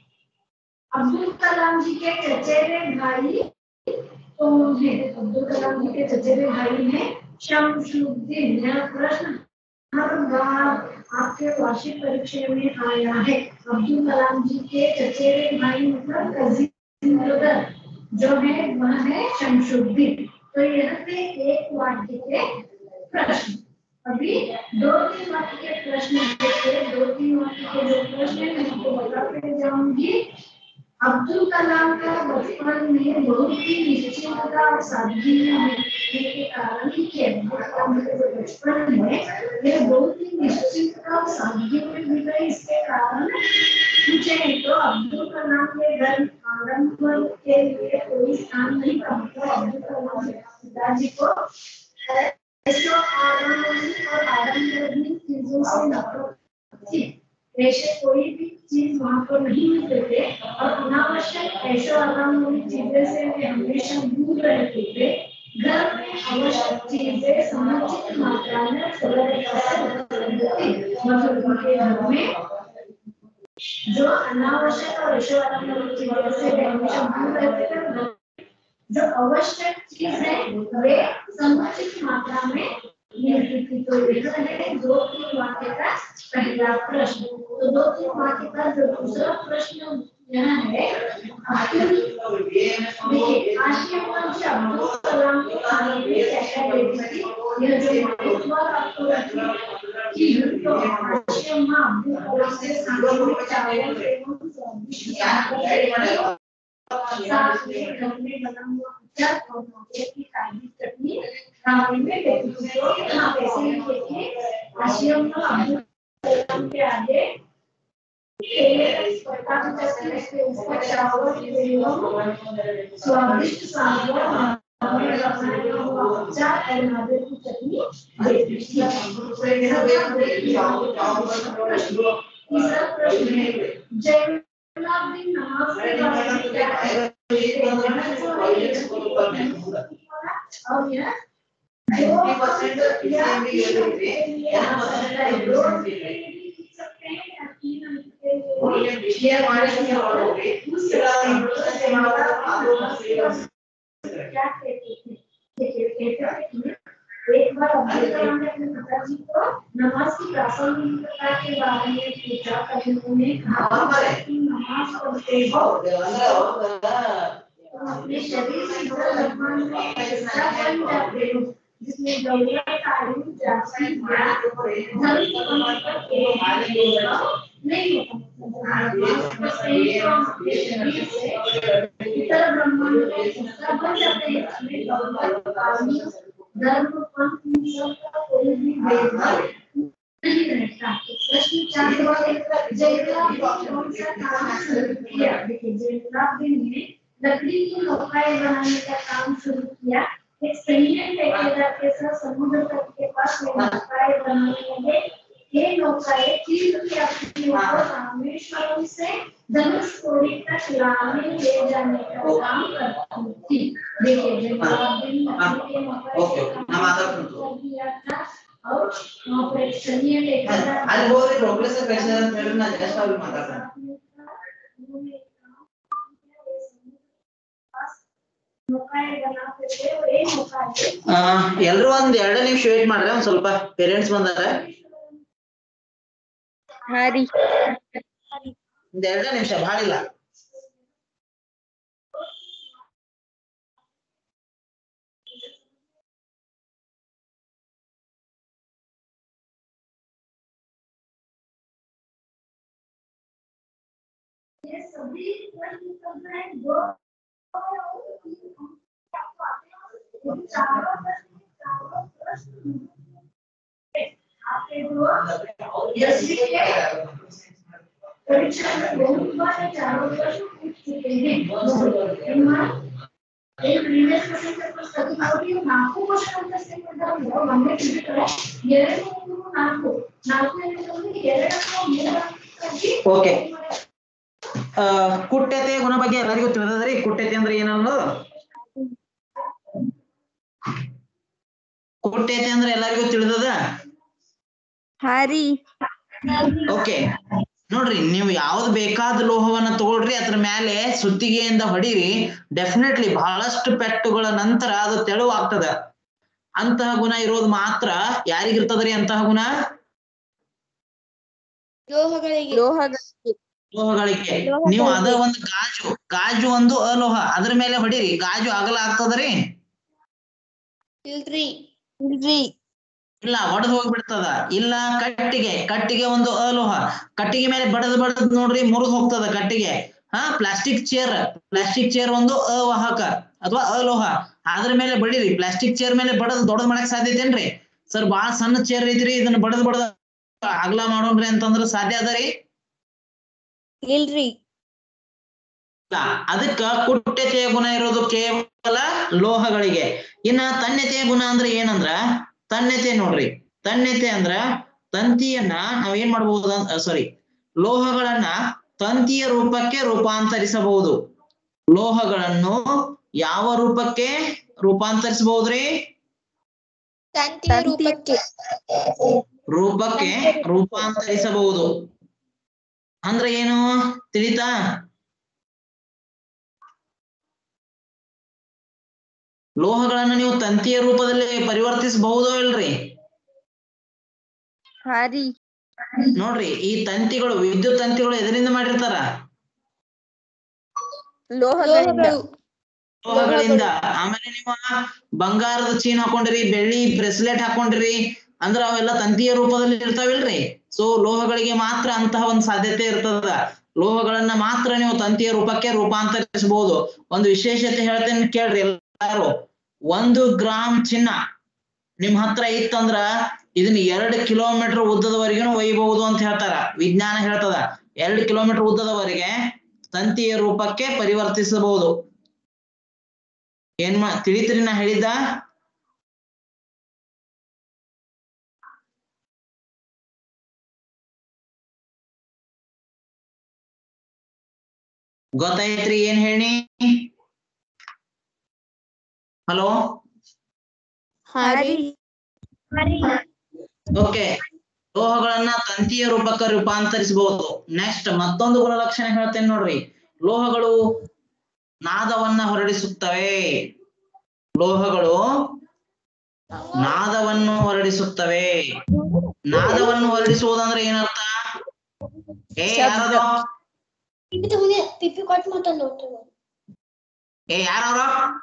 अब्दुल कलाम जी के चचेरे भाई कौन है अब्दुल कलाम जी के चचेरे भाई हैं शमशुद्दीन यह प्रश्न हर बार आपके वार्षिक परीक्षा में आया है अब्दुल कलाम जी के चचेरे भाई मतलब कजिन ब्रदर जो है वह है शमशुद्दीन तो यह थे एक वाक्य के प्रश्न अभी दो तीन वाक्य के प्रश्न थे दो तीन वाक्य के जो प्रश्न है मैं आपको बताते जाऊंगी अब्दुल कलाम का बचपन में बहुत ही निश्चिंतता और सादगी में रहने के कारण ही कि अब्दुल कलाम का जो बचपन है यह बहुत ही निश्चिंतता और सादगी में बीता इसके कारण पूछे तो अब्दुल कलाम के घर आरंभ के लिए कोई स्थान नहीं था मतलब अब्दुल कलाम के पिताजी को ऐसो आराम और आडंबरहीन चीजों से नफरत थी ऐसे कोई भी चीज वहां पर नहीं मिलते थे और अनावश्यक ऐशो आराम वाली चीजें से वे हमेशा दूर रहते थे घर में आवश्यक चीजें समुचित मात्रा में सरलता से उपलब्ध थी मतलब उनके घर में जो अनावश्यक और ऐशो आराम वाली चीजें से वे हमेशा दूर रहते थे जो आवश्यक चीज है वे समुचित मात्रा में मिलती थी तो यह है दो तीन वाक्य का पहला प्रश्न तो दो तीन वाक्य का जो दूसरा प्रश्न यहाँ है अब्दुल देखिए आशिया मंच अब्दुल कलाम के खाने में क्या क्या देती थी यह जो माइक बार आपको रखी कि तो आशिया माँ अब्दुल कलाम के खाने में चावल एवं स्वादिष्ट साग साथ में घर में बना हुआ अचार और मौके की काली चटनी खाने में देती थी तो यहाँ पैसे लिखे थे आशिया माँ अब्दुल कलाम के आगे स्वादिष्ट सांभर हमें बनाया हुआ अचार और नारियल की चटनी देती थी तीसरा प्रश्न है जयलाल नमाज के बारे में क्या है और यह दो परसेंट या तीन अंक के लिए आ सकता है दो अंक के लिए भी लिख सकते हैं या तीन अंक के लिए भी। ये हमारे लिए और हो गई दूसरा से हमारा आदो से क्या कहते थे देखिए कहते थे कि एक बार अब्दुल कलाम ने अपने पिताजी को नमाज की प्रासंगिकता के बारे में पूछा तभी उन्होंने कहा कि नमाज पढ़ते हो तुम अपने शरीर से जुड़ा लगभग में ऐसा बन जाते हो जिसमें दौलत तारीफ जाति ज्ञान धन की कमी पर कोई भेदभाव नहीं होता बस यही तो हम अपने शरीर से इतर ब्रह्मांड में हिस्सा बन जाते हैं इसमें दौलत आयु धर्म पंथ इन सब का कोई भी भेदभाव नहीं रहता प्रश्न चार जयलाल ने कौन सा काम शुरू किया देखिए जयलाल ने लकड़ी की नौकाएं बनाने का काम शुरू किया एक सैन्य ठेकेदार के साथ समुद्र तट के पास वे नौकाएं बनाने लगे ये नौकाएं तीर की आकृति ऊपर रामेश्वरम से धनुषकोडी तक लाने ले जाने का काम करती थी देखिए जलालुद्दीन लकड़ी के नौकाएं ओके, ओके, हम आधा सुन तो। कर दिया था और वहाँ पर एक सैन्य ठेकेदार ಅಲ್ಲಿ ಹೋದ್ರೆ ಪ್ರೋಗ್ರೆಸ್ ಕಳಿಸಿದ ಅಂತ ಹೇಳಿ ನಾನು ಜಸ್ಟ್ ಅವ್ರಿಗೆ ಮಾತಾಡ್ತೇನೆ ಆ, ಎಲ್ರು ಒಂದ್ ಎರಡು ನಿಮಿಷ ವೇಟ್ ಮಾಡ್ರಿ ಒಂದ್ ಸ್ವಲ್ಪ ಪೇರೆಂಟ್ಸ್ ಬಂದಾರ ಹಾ ರೀ ಒಂದ್ ಎರಡೇ ನಿಮಿಷ ಭಾಳ ಇಲ್ಲ ये सभी प्रश्न करना है दो चारों प्रश्न चारों प्रश्न आपके जो दसवीं के परीक्षा में बहुत बार चारों प्रश्न पूछ चुके हैं इनमें एक प्रीवियस क्वेश्चन पेपर सभी ನೋಡಿ ನಾಲ್ಕು ಕ್ವಶನ್ ಅಂತ ಸಿಕ್ಕಿದ್ದಾರೆ ಒಂದೇ ಬಿಟ್ಟರೆ ಎರಡು ಮೂರು ನಾಲ್ಕು ನಾಲ್ಕು ಏನಂತಂದ್ರೆ ಎರಡಕ್ಕೂ ಮೂರಕ್ಕಾಗಿ ಓಕೆ ಆ, ಕುಟ್ಯತೆ ಗುಣ ಬಗ್ಗೆ ಎಲ್ಲರಿಗೂ ತಿಳಿದದ್ರಿ ಕುಟ್ಯತೆ ಅಂದ್ರೆ ಏನನ್ನೋದು ಕುಟ್ಟೈತೆ ಅಂದ್ರೆ ಎಲ್ಲರಿಗೂ ತಿಳಿದದ ಹಾ ರೀ ಓಕೆ ನೋಡ್ರಿ ನೀವು ಯಾವ್ದು ಬೇಕಾದ ಲೋಹವನ್ನ ತಗೊಳ್ರಿ ಅದ್ರ ಮೇಲೆ ಸುತ್ತಿಗೆಯಿಂದ ಹೊಡೀರಿ ಡೆಫಿನೆಟ್ಲಿ ಬಹಳಷ್ಟು ಪೆಟ್ಟುಗಳ ನಂತರ ಅದು ತೆಳುವಾಗ್ತದ ಅಂತಹ ಗುಣ ಇರೋದು ಮಾತ್ರ ಯಾರಿಗಿರ್ತದ್ರಿ ಅಂತಹ ಗುಣ ಲೋಹಗಳಿಗೆ ಲೋಹಗಳಿಗೆ ಲೋಹಗಳಿಗೆ ನೀವು ಅದ ಒಂದು ಗಾಜು ಗಾಜು ಒಂದು ಅಲೋಹ ಅದ್ರ ಮೇಲೆ ಹೊಡೀರಿ ಗಾಜು ಅಗಲ ಆಗ್ತದ್ರಿ ಇಲ್ರಿ ಇಲ್ರಿ ಇಲ್ಲ ಒಡೆದು ಹೋಗ್ಬಿಡ್ತದ ಇಲ್ಲ ಕಟ್ಟಿಗೆ ಕಟ್ಟಿಗೆ ಒಂದು ಅಲೋಹ ಕಟ್ಟಿಗೆ ಮೇಲೆ ಬಡದ್ ಬಡದ್ ನೋಡ್ರಿ ಮುರಿದು ಹೋಗ್ತದ ಕಟ್ಟಿಗೆ ಹಾ ಪ್ಲಾಸ್ಟಿಕ್ ಚೇರ್ ಪ್ಲಾಸ್ಟಿಕ್ ಚೇರ್ ಒಂದು ಅವಾಹಕ ಅಥವಾ ಅಲೋಹ ಅದ್ರ ಮೇಲೆ ಬಡೀರಿ ಪ್ಲಾಸ್ಟಿಕ್ ಚೇರ್ ಮೇಲೆ ಬಡದ್ ದೊಡ್ಡದ್ ಮಾಡಕ್ ಸಾಧ್ಯತೆ ಏನ್ರಿ ಸರ್ ಬಾಳ ಸಣ್ಣ ಚೇರ್ ಐತ್ರಿ ಇದನ್ನ ಬಡದ್ ಬಡದ್ ಅಗಲ ಮಾಡೋಣ್ರಿ ಅಂತಂದ್ರ ಸಾಧ್ಯ ಅದ ರೀ ಇಲ್ರಿ ಇಲ್ಲ ಅದಕ್ಕ ಕುಟ್ಯತೆಯ ಗುಣ ಇರೋದು ಕೇವಲ ಲೋಹಗಳಿಗೆ ಇನ್ನ ತನ್ಯತೆಯ ಗುಣ ಅಂದ್ರೆ ಏನಂದ್ರ ತನ್ಯತೆ ನೋಡ್ರಿ ತನ್ಯತೆ ಅಂದ್ರ ತಂತಿಯನ್ನ ನಾವ್ ಏನ್ ಮಾಡಬಹುದು ಸಾರಿ ಲೋಹಗಳನ್ನ ತಂತಿಯ ರೂಪಕ್ಕೆ ರೂಪಾಂತರಿಸಬಹುದು ಲೋಹಗಳನ್ನು ಯಾವ ರೂಪಕ್ಕೆ ರೂಪಾಂತರಿಸಬಹುದ್ರಿ ತಂತಿಯ ರೂಪಕ್ಕೆ ರೂಪಕ್ಕೆ ರೂಪಾಂತರಿಸಬಹುದು ಅಂದ್ರೆ ಏನು ತಿಳಿತಾ ಲೋಹಗಳನ್ನ ನೀವು ತಂತಿಯ ರೂಪದಲ್ಲಿ ಪರಿವರ್ತಿಸಬಹುದೋ ಇಲ್ರಿ ಹಾ ರೀ ನೋಡ್ರಿ ಈ ತಂತಿಗಳು ವಿದ್ಯುತ್ ತಂತಿಗಳು ಎದರಿಂದ ಮಾಡಿರ್ತಾರ ಲೋಹಗಳಿಂದ ಲೋಹಗಳಿಂದ ಆಮೇಲೆ ನೀವು ಬಂಗಾರದ ಚೀನ್ ಹಾಕೊಂಡಿರಿ ಬೆಳ್ಳಿ ಬ್ರೆಸ್ಲೆಟ್ ಹಾಕೊಂಡಿರಿ ಅಂದ್ರ ಅವೆಲ್ಲ ತಂತಿಯ ರೂಪದಲ್ಲಿ ಇರ್ತಾವಿಲ್ರಿ ಸೊ ಲೋಹಗಳಿಗೆ ಮಾತ್ರ ಅಂತಹ ಒಂದ್ ಸಾಧ್ಯತೆ ಇರ್ತದ ಲೋಹಗಳನ್ನ ಮಾತ್ರ ನೀವು ತಂತಿಯ ರೂಪಕ್ಕೆ ರೂಪಾಂತರಿಸಬಹುದು ಒಂದು ವಿಶೇಷತೆ ಹೇಳ್ತೇನೆ ಕೇಳ್ರಿ ಎಲ್ಲಾರು ಒಂದು ಗ್ರಾಮ್ ಚಿನ್ನ ನಿಮ್ ಹತ್ರ ಇತ್ತಂದ್ರ ಇದನ್ನ ಎರಡ್ ಕಿಲೋಮೀಟರ್ ಉದ್ದದವರೆಗೂ ಒಯ್ಯಬಹುದು ಅಂತ ಹೇಳ್ತಾರ ವಿಜ್ಞಾನ ಹೇಳ್ತದ ಎರಡ್ ಕಿಲೋಮೀಟರ್ ಉದ್ದದವರೆಗೆ ತಂತಿಯ ರೂಪಕ್ಕೆ ಪರಿವರ್ತಿಸಬಹುದು ಏನ್ ಮಾ ತಿಳಿತ್ರಿ ನಾ ಹೇಳಿದ್ದ ಗೊತ್ತಾಯ್ತ್ರಿ ಏನ್ ಹೇಳಿ ಹಲೋ ಹಾ ರೀ ಓಕೆ ಲೋಹಗಳನ್ನ ತಂತಿಯ ರೂಪಕ್ಕೆ ರೂಪಾಂತರಿಸಬಹುದು ನೆಕ್ಸ್ಟ್ ಮತ್ತೊಂದು ಗುಣಲಕ್ಷಣ ಹೇಳ್ತೇನೆ ನೋಡ್ರಿ ಲೋಹಗಳು ನಾದವನ್ನ ಹೊರಡಿಸುತ್ತವೆ ಲೋಹಗಳು ನಾದವನ್ನು ಹೊರಡಿಸುತ್ತವೆ ನಾದವನ್ನು ಹೊರಡಿಸುವುದಂದ್ರೆ ಏನರ್ಥ ಏ ಯಾರದು ಪಿಪ್ಪಿ ಕಟ್ ಮಾತಾಡ್ ನೋಡ್ತೇವೆ ಏ ಯಾರವ್ರ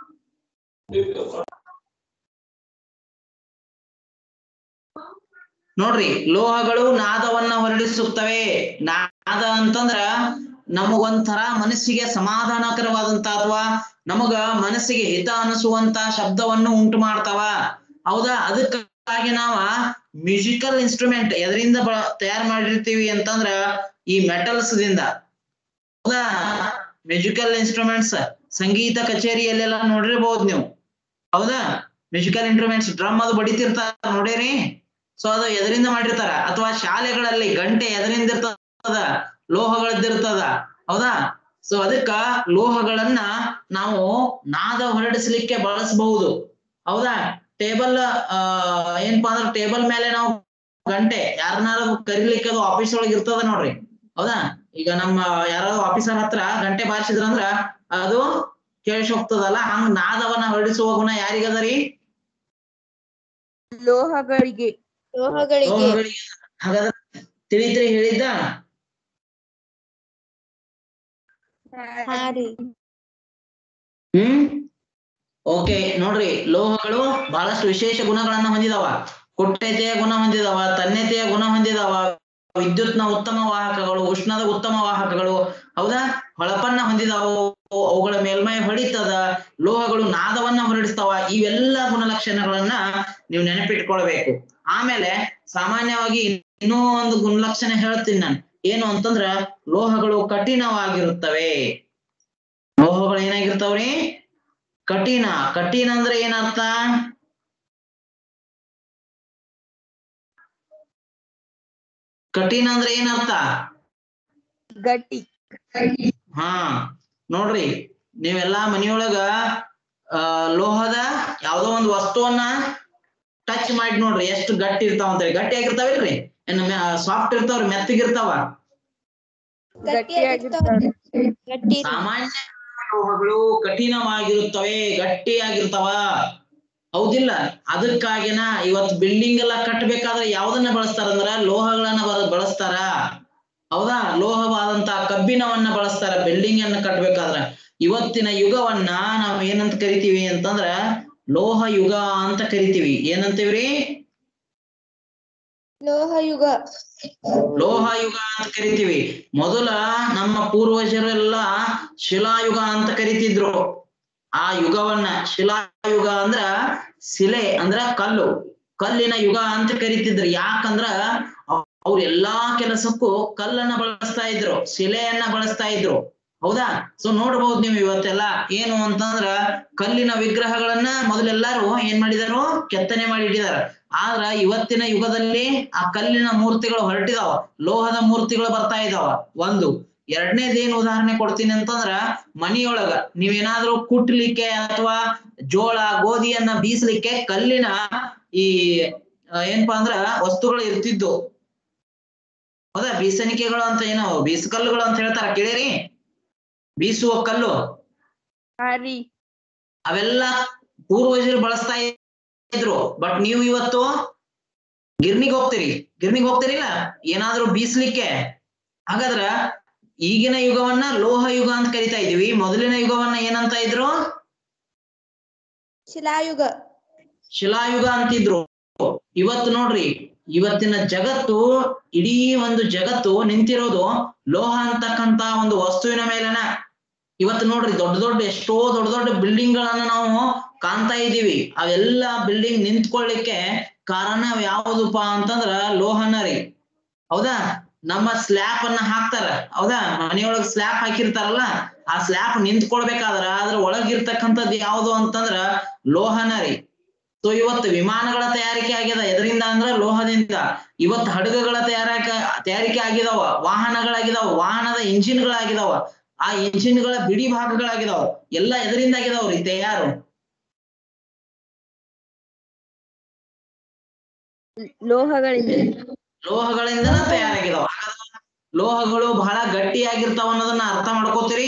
ನೋಡ್ರಿ ಲೋಹಗಳು ನಾದವನ್ನ ಹೊರಡಿಸುತ್ತವೆ ನಾದ ಅಂತಂದ್ರ ನಮಗೊಂಥರ ಮನಸ್ಸಿಗೆ ಸಮಾಧಾನಕರವಾದಂತ ಅಥವಾ ನಮಗ ಮನಸ್ಸಿಗೆ ಹಿತ ಅನಿಸುವಂತ ಶಬ್ದವನ್ನು ಉಂಟು ಮಾಡ್ತಾವ ಹೌದಾ ಅದಕ್ಕಾಗಿ ನಾವ ಮ್ಯೂಸಿಕಲ್ ಇನ್ಸ್ಟ್ರೂಮೆಂಟ್ ಎದರಿಂದ ತಯಾರು ಮಾಡಿರ್ತೀವಿ ಅಂತಂದ್ರ ಈ ಮೆಟಲ್ಸ್ ದಿಂದ ಹೌದಾ ಮ್ಯೂಸಿಕಲ್ ಇನ್ಸ್ಟ್ರೂಮೆಂಟ್ಸ್ ಸಂಗೀತ ಕಚೇರಿಯಲ್ಲೆಲ್ಲ ನೋಡಿರ್ಬಹುದು ನೀವು ಹೌದಾ ಮ್ಯೂಸಿಕಲ್ ಇನ್ಸ್ಟ್ರೂಮೆಂಟ್ಸ್ ಡ್ರಮ್ ಅದು ಬಡಿತಿರ್ತಾರ ನೋಡಿರಿ ಸೊ ಅದು ಎದರಿಂದ ಮಾಡಿರ್ತಾರ ಅಥವಾ ಶಾಲೆಗಳಲ್ಲಿ ಗಂಟೆ ಎದರಿಂದ ಇರ್ತದ ಲೋಹಗಳದ್ದಿರ್ತದ ಹೌದಾ ಸೊ ಅದಕ್ಕ ಲೋಹಗಳನ್ನ ನಾವು ನಾದ ಹೊರಡಿಸ್ಲಿಕ್ಕೆ ಬಳಸಬಹುದು ಹೌದಾ ಟೇಬಲ್ ಆ ಏನಪ್ಪಾ ಅಂದ್ರೆ ಟೇಬಲ್ ಮೇಲೆ ನಾವು ಗಂಟೆ ಯಾರನ್ನಾರು ಕರಿಲಿಕ್ಕೆ ಅದು ಆಫೀಸ್ ಒಳಗೆ ಇರ್ತದ ನೋಡ್ರಿ ಹೌದಾ ಈಗ ನಮ್ಮ ಯಾರಾದ್ರು ಆಫೀಸರ್ ಹತ್ರ ಗಂಟೆ ಬಾರಿಸಿದ್ರಂದ್ರ ಅದು ಕೇಳಿಸಿ ಹೋಗ್ತದಲ್ಲ ಹಂಗ ನಾದವನ್ನ ಹೊರಡಿಸುವ ಗುಣ ಯಾರಿಗದರಿ ಲೋಹಗಳಿಗೆ ಲೋಹಗಳಿಗೆ ಲೋಹಗಳಿಗೆ ಹಾಗಾದ್ರೆ ತಿಳಿತ್ರಿ ಹೇಳಿದ್ದ ಹಾ ರೀ ಹ್ಮ್ ಓಕೆ ನೋಡ್ರಿ ಲೋಹಗಳು ಬಹಳಷ್ಟು ವಿಶೇಷ ಗುಣಗಳನ್ನ ಹೊಂದಿದಾವ ಕುಟ್ಟತೆಯ ಗುಣ ಹೊಂದಿದಾವ ತನ್ಯತೆಯ ಗುಣ ಹೊಂದಿದಾವ ವಿದ್ಯುತ್ನ ಉತ್ತಮ ವಾಹಕಗಳು ಉಷ್ಣದ ಉತ್ತಮ ವಾಹಕಗಳು ಹೌದಾ ಹೊಳಪನ್ನ ಹೊಂದಿದಾವು ಅವುಗಳ ಮೇಲ್ಮೈ ಹೊಡಿತದ ಲೋಹಗಳು ನಾದವನ್ನ ಹೊರಡಿಸ್ತಾವ ಇವೆಲ್ಲ ಗುಣಲಕ್ಷಣಗಳನ್ನ ನೀವು ನೆನಪಿಟ್ಕೊಳ್ಬೇಕು ಆಮೇಲೆ ಸಾಮಾನ್ಯವಾಗಿ ಇನ್ನೂ ಒಂದು ಗುಣಲಕ್ಷಣ ಹೇಳ್ತೀನಿ ನಾನು ಏನು ಅಂತಂದ್ರ ಲೋಹಗಳು ಕಠಿಣವಾಗಿರುತ್ತವೆ ಲೋಹಗಳು ಏನಾಗಿರ್ತಾವ್ರಿ ಕಠಿಣ ಕಠಿಣ ಅಂದ್ರೆ ಏನರ್ಥ ಕಠಿಣ ಅಂದ್ರೆ ಏನರ್ಥ ಗಟ್ಟಿ ಹಾ ನೋಡ್ರಿ ನೀವೆಲ್ಲಾ ಮನಿಯೊಳಗ ಆ ಲೋಹದ ಯಾವ್ದೋ ಒಂದು ವಸ್ತುವನ್ನ ಟಚ್ ಮಾಡಿ ನೋಡ್ರಿ ಎಷ್ಟು ಗಟ್ಟಿ ಇರ್ತಾವ ಅಂತೇಳಿ ಗಟ್ಟಿ ಆಗಿರ್ತಾವಿಲ್ರಿ ಏನ್ ಸಾಫ್ಟ್ ಇರ್ತಾವ್ರಿ ಮೆತ್ತಗಿರ್ತಾವ ಗಟ್ಟಿಯಾಗಿರ್ತಾವೆ ಗಟ್ಟಿ ಸಾಮಾನ್ಯ ಲೋಹಗಳು ಕಠಿಣವಾಗಿರುತ್ತವೆ ಗಟ್ಟಿಯಾಗಿರ್ತಾವ ಹೌದಿಲ್ಲ ಅದಕ್ಕಾಗಿನ ಇವತ್ ಬಿಲ್ಡಿಂಗ್ ಎಲ್ಲ ಕಟ್ಟಬೇಕಾದ್ರೆ ಯಾವ್ದನ್ನ ಬಳಸ್ತಾರ ಅಂದ್ರ ಲೋಹಗಳನ್ನ ಬಳ- ಬಳಸ್ತಾರ ಹೌದಾ ಲೋಹವಾದಂತ ಕಬ್ಬಿಣವನ್ನ ಬಳಸ್ತಾರ ಬಿಲ್ಡಿಂಗ್ ಅನ್ನ ಕಟ್ಟಬೇಕಾದ್ರ ಇವತ್ತಿನ ಯುಗವನ್ನ ನಾವ್ ಏನಂತ ಕರಿತೀವಿ ಅಂತಂದ್ರ ಲೋಹ ಯುಗ ಅಂತ ಕರಿತೀವಿ ಏನಂತೀವ್ರಿ ಲೋಹ ಯುಗ ಲೋಹ ಯುಗ ಅಂತ ಕರಿತೀವಿ ಮೊದಲ ನಮ್ಮ ಪೂರ್ವಜರೆಲ್ಲ ಶಿಲಾಯುಗ ಅಂತ ಕರಿತಿದ್ರು ಆ ಯುಗವನ್ನ ಶಿಲಾಯುಗ ಅಂದ್ರ ಶಿಲೆ ಅಂದ್ರ ಕಲ್ಲು ಕಲ್ಲಿನ ಯುಗ ಅಂತ ಕರಿತಿದ್ರು ಯಾಕಂದ್ರ ಅವ್- ಅವ್ರ ಎಲ್ಲಾ ಕೆಲಸಕ್ಕೂ ಕಲ್ಲನ್ನ ಬಳಸ್ತಾ ಇದ್ರು ಶಿಲೆಯನ್ನ ಬಳಸ್ತಾ ಇದ್ರು ಹೌದಾ ಸೊ ನೋಡ್ಬಹುದು ನೀವು ಇವತ್ತೆಲ್ಲ ಏನು ಅಂತಂದ್ರ ಕಲ್ಲಿನ ವಿಗ್ರಹಗಳನ್ನ ಮೊದಲೆಲ್ಲಾರು ಏನ್ ಮಾಡಿದಾರು ಕೆತ್ತನೆ ಮಾಡಿ ಇಟ್ಟಿದಾರ ಆದ್ರ ಇವತ್ತಿನ ಯುಗದಲ್ಲಿ ಆ ಕಲ್ಲಿನ ಮೂರ್ತಿಗಳು ಹೊರಟಿದಾವ ಲೋಹದ ಮೂರ್ತಿಗಳು ಬರ್ತಾ ಇದಾವ ಒಂದು ಎರಡನೇದೇನ್ ಉದಾಹರಣೆ ಕೊಡ್ತೀನಿ ಅಂತಂದ್ರ ಮನಿಯೊಳಗ ನೀವೇನಾದ್ರೂ ಕುಟ್ಲಿಕ್ಕೆ ಅಥವಾ ಜೋಳ ಗೋಧಿಯನ್ನ ಬೀಸ್ಲಿಕ್ಕೆ ಕಲ್ಲಿನ ಈ ಆ, ಏನಪ್ಪಾ ಅಂದ್ರ ವಸ್ತುಗಳು ಇರ್ತಿದ್ದು ಹೌದಾ ಬೀಸಣಿಕೆಗಳು ಅಂತ ಏನೋ ಬೀಸಕಲ್ಲುಗಳು ಅಂತ ಹೇಳ್ತಾರ ಕೇಳಿರಿ ಬೀಸುವ ಕಲ್ಲು ಹಾರಿ ಅವೆಲ್ಲ ಪೂರ್ವಜರು ಬಳಸ್ತಾ ಇದ್ರು ಬಟ್ ನೀವು ಇವತ್ತು ಗಿರ್ನಿಗ್ ಹೋಗ್ತೀರಿ ಗಿರ್ನಿಗ್ ಹೋಗ್ತೀರಿಲ್ಲ ಏನಾದ್ರೂ ಬೀಸ್ಲಿಕ್ಕೆ ಹಾಗಾದ್ರ ಈಗಿನ ಯುಗವನ್ನ ಲೋಹ ಯುಗ ಅಂತ ಕರಿತಾ ಇದೀವಿ ಮೊದಲಿನ ಯುಗವನ್ನ ಏನಂತ ಇದ್ರು ಶಿಲಾಯುಗ ಶಿಲಾಯುಗ ಅಂತಿದ್ರು ಇವತ್ತು ನೋಡ್ರಿ ಇವತ್ತಿನ ಜಗತ್ತು ಇಡೀ ಒಂದು ಜಗತ್ತು ನಿಂತಿರೋದು ಲೋಹ ಅಂತಕ್ಕಂತ ಒಂದು ವಸ್ತುವಿನ ಮೇಲೆನ ಇವತ್ತು ನೋಡ್ರಿ ದೊಡ್ಡ ದೊಡ್ಡ ಎಷ್ಟೋ ದೊಡ್ಡ ದೊಡ್ಡ ಬಿಲ್ಡಿಂಗ್ ಗಳನ್ನ ನಾವು ಕಾಣ್ತಾ ಇದೀವಿ ಅವೆಲ್ಲ ಬಿಲ್ಡಿಂಗ್ ನಿಂತ್ಕೊಳ್ಳಿಕ್ಕೆ ಕಾರಣ ಯಾವುದಪ್ಪ ಅಂತಂದ್ರ ಲೋಹನ ರೀ ಹೌದಾ ನಮ್ಮ ಸ್ಲ್ಯಾಪ್ ಅನ್ನ ಹಾಕ್ತಾರ ಹೌದಾ ಮನೆಯೊಳಗ್ ಸ್ಲ್ಯಾಪ್ ಹಾಕಿರ್ತಾರಲ್ಲ ಆ ಸ್ಲ್ಯಾಪ್ ನಿಂತ್ಕೊಳ್ಬೇಕಾದ್ರ ಅದ್ರ ಒಳಗಿರ್ತಕ್ಕಂಥದ್ದು ಯಾವುದು ಅಂತಂದ್ರ ಲೋಹನ ರೀ ಸೊ ಇವತ್ತು ವಿಮಾನಗಳ ತಯಾರಿಕೆ ಆಗ್ಯದ ಎದರಿಂದ ಅಂದ್ರ ಲೋಹದಿಂದ ಇವತ್ತು ಹಡಗುಗಳ ತಯಾರಕ ತಯಾರಿಕೆ ಆಗಿದಾವ ವಾಹನಗಳಾಗಿದಾವ ವಾಹನದ ಇಂಜಿನ್ಗಳಾಗಿದಾವ ಆ ಇಂಜಿನ್ಗಳ ಬಿಡಿ ಭಾಗಗಳಾಗಿದಾವ ಎಲ್ಲ ಎದರಿಂದ ಆಗಿದಾವ್ರಿ ತಯಾರು ಲೋಹಗಳಿಂದ ಲೋಹಗಳಿಂದನ ತಯಾರಾಗಿದಾವ ಹಾಗಾದ್ರೆ ಲೋಹಗಳು ಬಹಳ ಗಟ್ಟಿಯಾಗಿರ್ತಾವ ಅನ್ನೋದನ್ನ ಅರ್ಥ ಮಾಡ್ಕೋತೀರಿ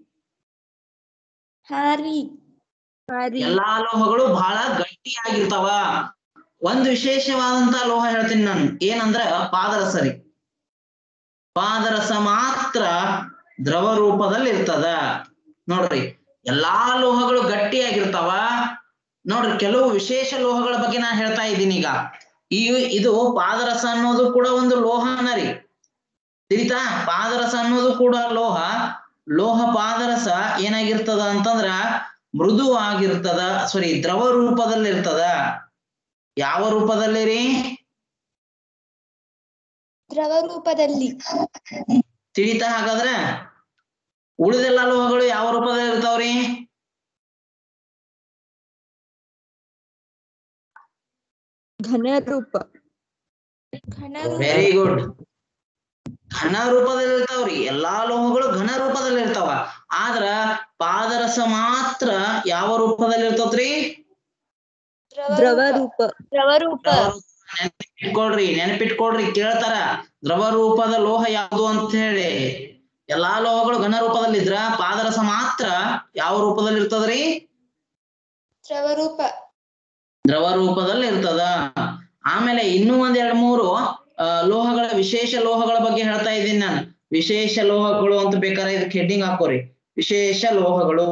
ಹಾರಿ ಹಾರಿ ಎಲ್ಲಾ ಲೋಹಗಳು ಬಹಳ ಗಟ್ಟಿಯಾಗಿರ್ತಾವ ಒಂದ್ ವಿಶೇಷವಾದಂತ ಲೋಹ ಹೇಳ್ತೀನಿ ನಾನು ಏನಂದ್ರ ಪಾದರಸ ರೀ ಪಾದರಸ ಮಾತ್ರ ದ್ರವ ರೂಪದಲ್ಲಿ ಇರ್ತದ ನೋಡ್ರಿ ಎಲ್ಲಾ ಲೋಹಗಳು ಗಟ್ಟಿಯಾಗಿರ್ತಾವ ನೋಡ್ರಿ ಕೆಲವು ವಿಶೇಷ ಲೋಹಗಳ ಬಗ್ಗೆ ನಾನು ಹೇಳ್ತಾ ಇದ್ದೀನಿ ಈಗ ಈ ಇದು ಪಾದರಸ ಅನ್ನೋದು ಕೂಡ ಒಂದು ಲೋಹನ ರೀ ತಿಳಿತಾ ಪಾದರಸ ಅನ್ನೋದು ಕೂಡ ಲೋಹ ಲೋಹ ಪಾದರಸ ಏನಾಗಿರ್ತದ ಅಂತಂದ್ರ ಮೃದು ಆಗಿರ್ತದ ಸಾರಿ ದ್ರವ ರೂಪದಲ್ಲಿ ಇರ್ತದ ಯಾವ ರೂಪದಲ್ಲಿ ರೀ ದ್ರವ ರೂಪದಲ್ಲಿ ತಿಳಿತಾ ಹಾಗಾದ್ರ ಉಳಿದೆಲ್ಲ ಲೋಹಗಳು ಯಾವ ರೂಪದಲ್ಲಿ ಇರ್ತಾವ್ರಿ ಘನ ರೂಪ ಘನ ವೆರಿ ಗುಡ್ ಘನ ರೂಪದಲ್ಲಿ ಇರ್ತಾವ್ರಿ ಎಲ್ಲಾ ಲೋಹಗಳು ಘನ ರೂಪದಲ್ಲಿ ಇರ್ತಾವ ಆದ್ರ ಪಾದರಸ ಮಾತ್ರ ಯಾವ ರೂಪದಲ್ಲಿ ಇರ್ತತ್ರಿ ದ್ರವ ರೂಪ ದ್ರವ ರೂಪ ನೆನಪಿಟ್ಕೊಳ್ರಿ ನೆನಪಿಟ್ಕೊಳ್ರಿ ಕೇಳ್ತಾರ ದ್ರವ ರೂಪದ ಲೋಹ ಯಾವುದು ಅಂತ ಹೇಳಿ ಎಲ್ಲಾ ಲೋಹಗಳು ಘನ ರೂಪದಲ್ಲಿ ಇದ್ರ ಪಾದರಸ ಮಾತ್ರ ಯಾವ ರೂಪದಲ್ಲಿ ಇರ್ತದ್ರಿ ದ್ರವ ರೂಪ ದ್ರವ ರೂಪದಲ್ಲಿ ಇರ್ತದ ಆಮೇಲೆ ಇನ್ನೂ ಒಂದ್ ಎರಡ್ ಮೂರು ಆ, ಲೋಹಗಳ ವಿಶೇಷ ಲೋಹಗಳ ಬಗ್ಗೆ ಹೇಳ್ತಾ ಇದ್ದೀನಿ ನಾನು ವಿಶೇಷ ಲೋಹಗಳು ಅಂತ ಬೇಕಾದ್ರೆ ಇದಕ್ಕೆ ಹೆಡ್ಡಿಂಗ್ ಹಾಕೋರಿ ವಿಶೇಷ ಲೋಹಗಳು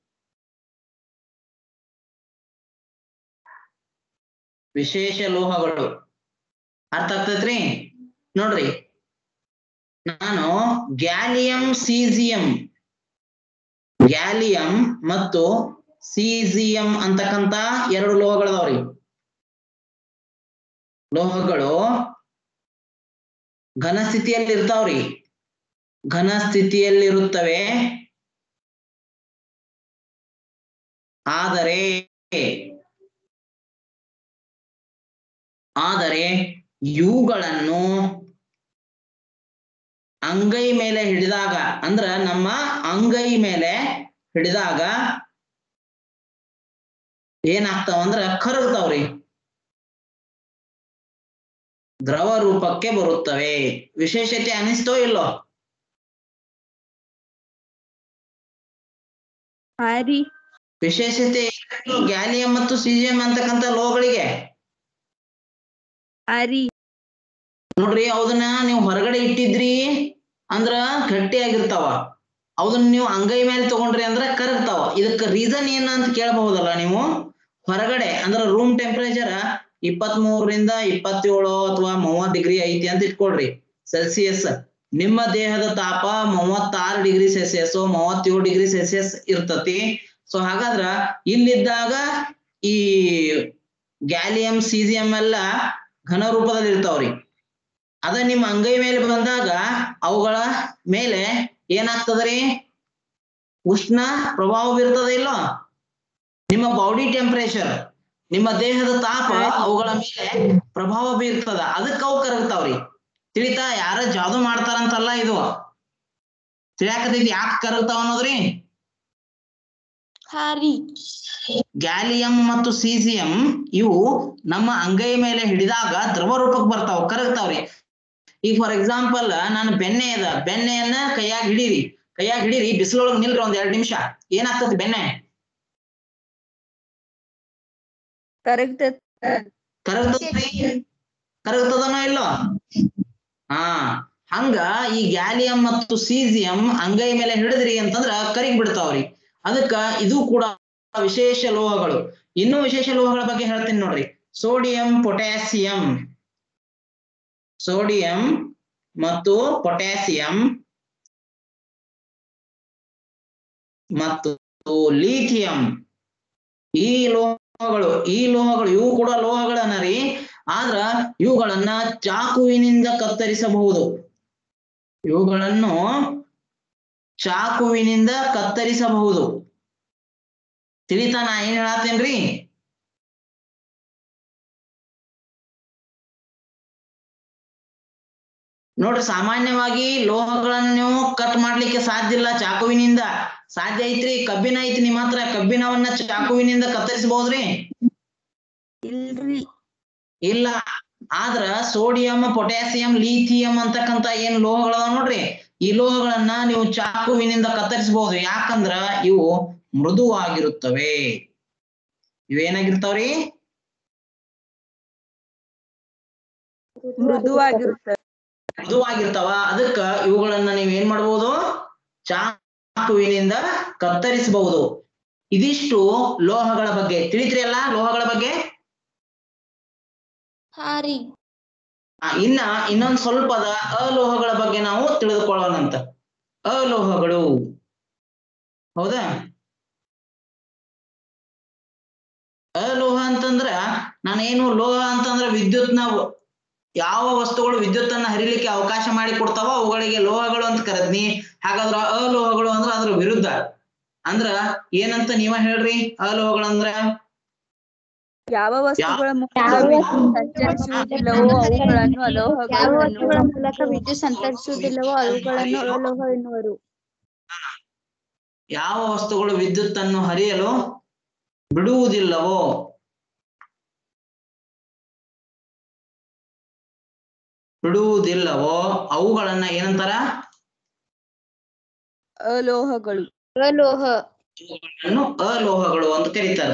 ವಿಶೇಷ ಲೋಹಗಳು ಅರ್ಥ ಆಗ್ತೈತ್ರಿ ನೋಡ್ರಿ ನಾನು ಗ್ಯಾಲಿಯಂ ಸೀಸಿಯಂ ಗ್ಯಾಲಿಯಂ ಮತ್ತು ಸೀಸಿಯಂ ಅಂತಕ್ಕಂತ ಎರಡು ಲೋಹಗಳದಾವ್ರಿ ಲೋಹಗಳು ಘನ ಸ್ಥಿತಿಯಲ್ಲಿ ಇರ್ತಾವ್ರಿ ಘನ ಸ್ಥಿತಿಯಲ್ಲಿರುತ್ತವೆ ಆದರೆ ಆದರೆ ಇವುಗಳನ್ನು ಅಂಗೈ ಮೇಲೆ ಹಿಡಿದಾಗ ಅಂದ್ರ ನಮ್ಮ ಅಂಗೈ ಮೇಲೆ ಹಿಡಿದಾಗ ಏನಾಗ್ತಾವ ಅಂದ್ರ ಕರಗ್ತಾವ್ರಿ ದ್ರವ ರೂಪಕ್ಕೆ ಬರುತ್ತವೆ ವಿಶೇಷತೆ ಅನಿಸ್ತೋ ಇಲ್ಲೋ ಹಾ ರೀ ವಿಶೇಷತೆ ಗ್ಯಾಲಿಯಂ ಮತ್ತು ಸಿಜಿಯಂ ಅಂತಕ್ಕಂಥ ಲೋಹಗಳಿಗೆ ಹಾ ರೀ ನೋಡ್ರಿ ಅವದನ್ನ ನೀವು ಹೊರಗಡೆ ಇಟ್ಟಿದ್ರಿ ಅಂದ್ರ ಗಟ್ಟಿಯಾಗಿರ್ತಾವ ಅವದನ್ನ ನೀವು ಅಂಗೈ ಮೇಲೆ ತಗೊಂಡ್ರಿ ಅಂದ್ರ ಕರಗ್ತಾವ ಇದಕ್ಕ ರೀಸನ್ ಏನ ಅಂತ ಕೇಳಬಹುದಲ್ಲ ನೀವು ಹೊರಗಡೆ ಅಂದ್ರ ರೂಮ್ ಟೆಂಪರೇಚರ್ ಇಪ್ಪತ್ತ್ ಮೂರರಿಂದ ಇಪ್ಪತ್ತೇಳು ಅಥವಾ ಮೂವತ್ ಡಿಗ್ರಿ ಐತಿ ಅಂತ ಇಟ್ಕೊಳ್ರಿ ಸೆಲ್ಸಿಯಸ್ ನಿಮ್ಮ ದೇಹದ ತಾಪ ಮೂವತ್ತಾರು ಡಿಗ್ರಿ ಸೆಲ್ಸಿಯಸ್ ಮೂವತ್ತೇಳು ಡಿಗ್ರಿ ಸೆಲ್ಸಿಯಸ್ ಇರ್ತತಿ ಸೊ ಹಾಗಾದ್ರ ಇಲ್ಲಿದ್ದಾಗ ಈ ಗ್ಯಾಲಿಯಂ ಸೀಸಿಯಂ ಎಲ್ಲ ಘನ ರೂಪದಲ್ಲಿ ಇರ್ತಾವ್ರಿ ಅದ ನಿಮ್ಮ ಅಂಗೈ ಮೇಲೆ ಬಂದಾಗ ಅವುಗಳ ಮೇಲೆ ಏನಾಗ್ತದ್ರಿ ಉಷ್ಣ ಪ್ರಭಾವ ಬೀರ್ತದ ಇಲ್ಲ ನಿಮ್ಮ ಬಾಡಿ ಟೆಂಪರೇಚರ್ ನಿಮ್ಮ ದೇಹದ ತಾಪ ಅವುಗಳ ಮೇಲೆ ಪ್ರಭಾವ ಬೀರ್ತದ ಅದಕ್ಕೆ ಅವು ಕರಗ್ತಾವ್ರಿ ತಿಳಿತಾ ಯಾರ ಜಾದು ಮಾಡ್ತಾರಂತಲ್ಲ ಇದು ತಿಳಿಯಾಕತೈತಿ ಯಾಕೆ ಕರಗ್ತಾವ ಅನ್ನೋದ್ರಿ ಹಾ ರೀ ಗ್ಯಾಲಿಯಂ ಮತ್ತು ಸೀಸಿಯಂ ಇವು ನಮ್ಮ ಅಂಗೈ ಮೇಲೆ ಹಿಡಿದಾಗ ದ್ರವ ರೂಪಕ್ಕೆ ಬರ್ತಾವ ಕರಗ್ತಾವ್ರಿ ಈಗ ಫಾರ್ ಎಕ್ಸಾಂಪಲ್ ನಾನು ಬೆಣ್ಣೆ ಅದ ಬೆಣ್ಣೆಯನ್ನ ಕೈಯಾಗ ಹಿಡೀರಿ ಕೈಯಾಗ ಹಿಡೀರಿ ಬಿಸಿಲೊಳಗ್ ನಿಲ್ರಿ ಒಂದ್ ಎರಡ್ ನಿಮಿಷ ಏನಾಗ್ತತಿ ಬೆಣ್ಣೆ ಕರೆಕ್ಟ್ ಕರಗ್ತದ್ರಿ ಕರಗ್ತದನೋ ಇಲ್ಲೋ ಹಾ ಹಂಗ ಈ ಗ್ಯಾಲಿಯಂ ಮತ್ತು ಸೀಸಿಯಂ ಅಂಗೈ ಮೇಲೆ ಹಿಡಿದ್ರಿ ಅಂತಂದ್ರ ಕರಿಗ್ ಬಿಡ್ತಾವ್ರಿ ಅದಕ್ಕ ಇದು ಕೂಡ ವಿಶೇಷ ಲೋಹಗಳು ಇನ್ನೂ ವಿಶೇಷ ಲೋಹಗಳ ಬಗ್ಗೆ ಹೇಳ್ತೀನಿ ನೋಡ್ರಿ ಸೋಡಿಯಂ ಪೊಟ್ಯಾಸಿಯಂ ಸೋಡಿಯಂ ಮತ್ತು ಪೊಟ್ಯಾಸಿಯಂ ಮತ್ತು ಲಿಥಿಯಂ ಈ ಲೋಹಗಳು ಈ ಲೋಹಗಳು ಇವು ಕೂಡ ಲೋಹಗಳನ್ನ ರೀ ಆದ್ರ ಇವುಗಳನ್ನ ಚಾಕುವಿನಿಂದ ಕತ್ತರಿಸಬಹುದು ಇವುಗಳನ್ನು ಚಾಕುವಿನಿಂದ ಕತ್ತರಿಸಬಹುದು ತಿಳಿತಾ ನಾ ಏನ್ ಹೇಳತ್ತೇನ್ರಿ ನೋಡ್ರಿ ಸಾಮಾನ್ಯವಾಗಿ ಲೋಹಗಳನ್ನು ನೀವು ಕಟ್ ಮಾಡ್ಲಿಕ್ಕೆ ಸಾಧ್ಯ ಇಲ್ಲ ಚಾಕುವಿನಿಂದ ಸಾಧ್ಯ ಐತ್ರಿ ಕಬ್ಬಿನ ಐತಿ ನಿಮ್ಮ ಹತ್ರ ಕಬ್ಬಿಣವನ್ನ ಚಾಕುವಿನಿಂದ ಕತ್ತರಿಸಬಹುದ್ರಿ ಇಲ್ರಿ ಇಲ್ಲ ಆದ್ರ ಸೋಡಿಯಂ ಪೊಟ್ಯಾಸಿಯಂ ಲಿಥಿಯಂ ಅಂತಕ್ಕಂತ ಏನ್ ಲೋಹಗಳವ ನೋಡ್ರಿ ಈ ಲೋಹಗಳನ್ನ ನೀವು ಚಾಕುವಿನಿಂದ ಕತ್ತರಿಸಬಹುದು ಯಾಕಂದ್ರ ಇವು ಮೃದುವಾಗಿರುತ್ತವೆ ಇವೇನಾಗಿರ್ತಾವ್ರಿ ಮೃದುವಾಗಿರುತ್ತೆ ಮೃದುವಾಗಿರ್ತಾವ ಅದಕ್ಕ ಇವುಗಳನ್ನ ನೀವ್ ಏನ್ ಮಾಡ್ಬೋದು ಚಾಕುವಿನಿಂದ ಕತ್ತರಿಸಬಹುದು ಇದಿಷ್ಟು ಲೋಹಗಳ ಬಗ್ಗೆ ತಿಳಿತ್ರಿ ಅಲ್ಲ ಲೋಹಗಳ ಬಗ್ಗೆ ಹಾ ರೀ ಆ, ಇನ್ನ ಇನ್ನೊಂದ್ ಸ್ವಲ್ಪದ ಅಲೋಹಗಳ ಬಗ್ಗೆ ನಾವು ತಿಳಿದುಕೊಳ್ಳೋಣಂತ ಅಲೋಹಗಳು ಹೌದಾ ಅಲೋಹ ಅಂತಂದ್ರ ನಾನೇನು ಲೋಹ ಅಂತಂದ್ರ ವಿದ್ಯುತ್ ನಾವು ಯಾವ ವಸ್ತುಗಳು ವಿದ್ಯುತ್ ಅನ್ನ ಹರಿಲಿಕ್ಕೆ ಅವಕಾಶ ಮಾಡಿ ಕೊಡ್ತಾವೋ ಅವುಗಳಿಗೆ ಲೋಹಗಳು ಅಂತ ಕರೆದ್ನಿ ಹಾಗಾದ್ರ ಅಲೋಹಗಳು ಅಂದ್ರ ಅದ್ರ ವಿರುದ್ಧ ಅಂದ್ರ ಏನಂತ ನೀವ ಹೇಳ್ರಿ ಅಲೋಹಗಳಂದ್ರ ಯಾವ ವಸ್ತುಗಳ ಯಾವ ಸಂಚರಿಸುವುದಿಲ್ಲವೋ ಅವುಗಳನ್ನು ಅಲೋಹಗಳು ಯಾವ ಎನ್ನುವರು. ವಸ್ತುಗಳ ಮೂಲಕ ವಿದ್ಯುತ್ ಸಂತರಿಸುವುದಿಲ್ಲವೋ ಅವುಗಳನ್ನು ಅಲೋಹ ಎನ್ನುವರು ಯಾವ ವಸ್ತುಗಳು ವಿದ್ಯುತ್ ಅನ್ನು ಹರಿಯಲು ಬಿಡುವುದಿಲ್ಲವೋ ಬಿಡುವುದಿಲ್ಲವೋ ಅವುಗಳನ್ನ ಏನಂತಾರ ಅಲೋಹಗಳು ಅಲೋಹ ಅನ್ನು ಅಲೋಹಗಳು ಅಂತ ಕರೀತಾರೆ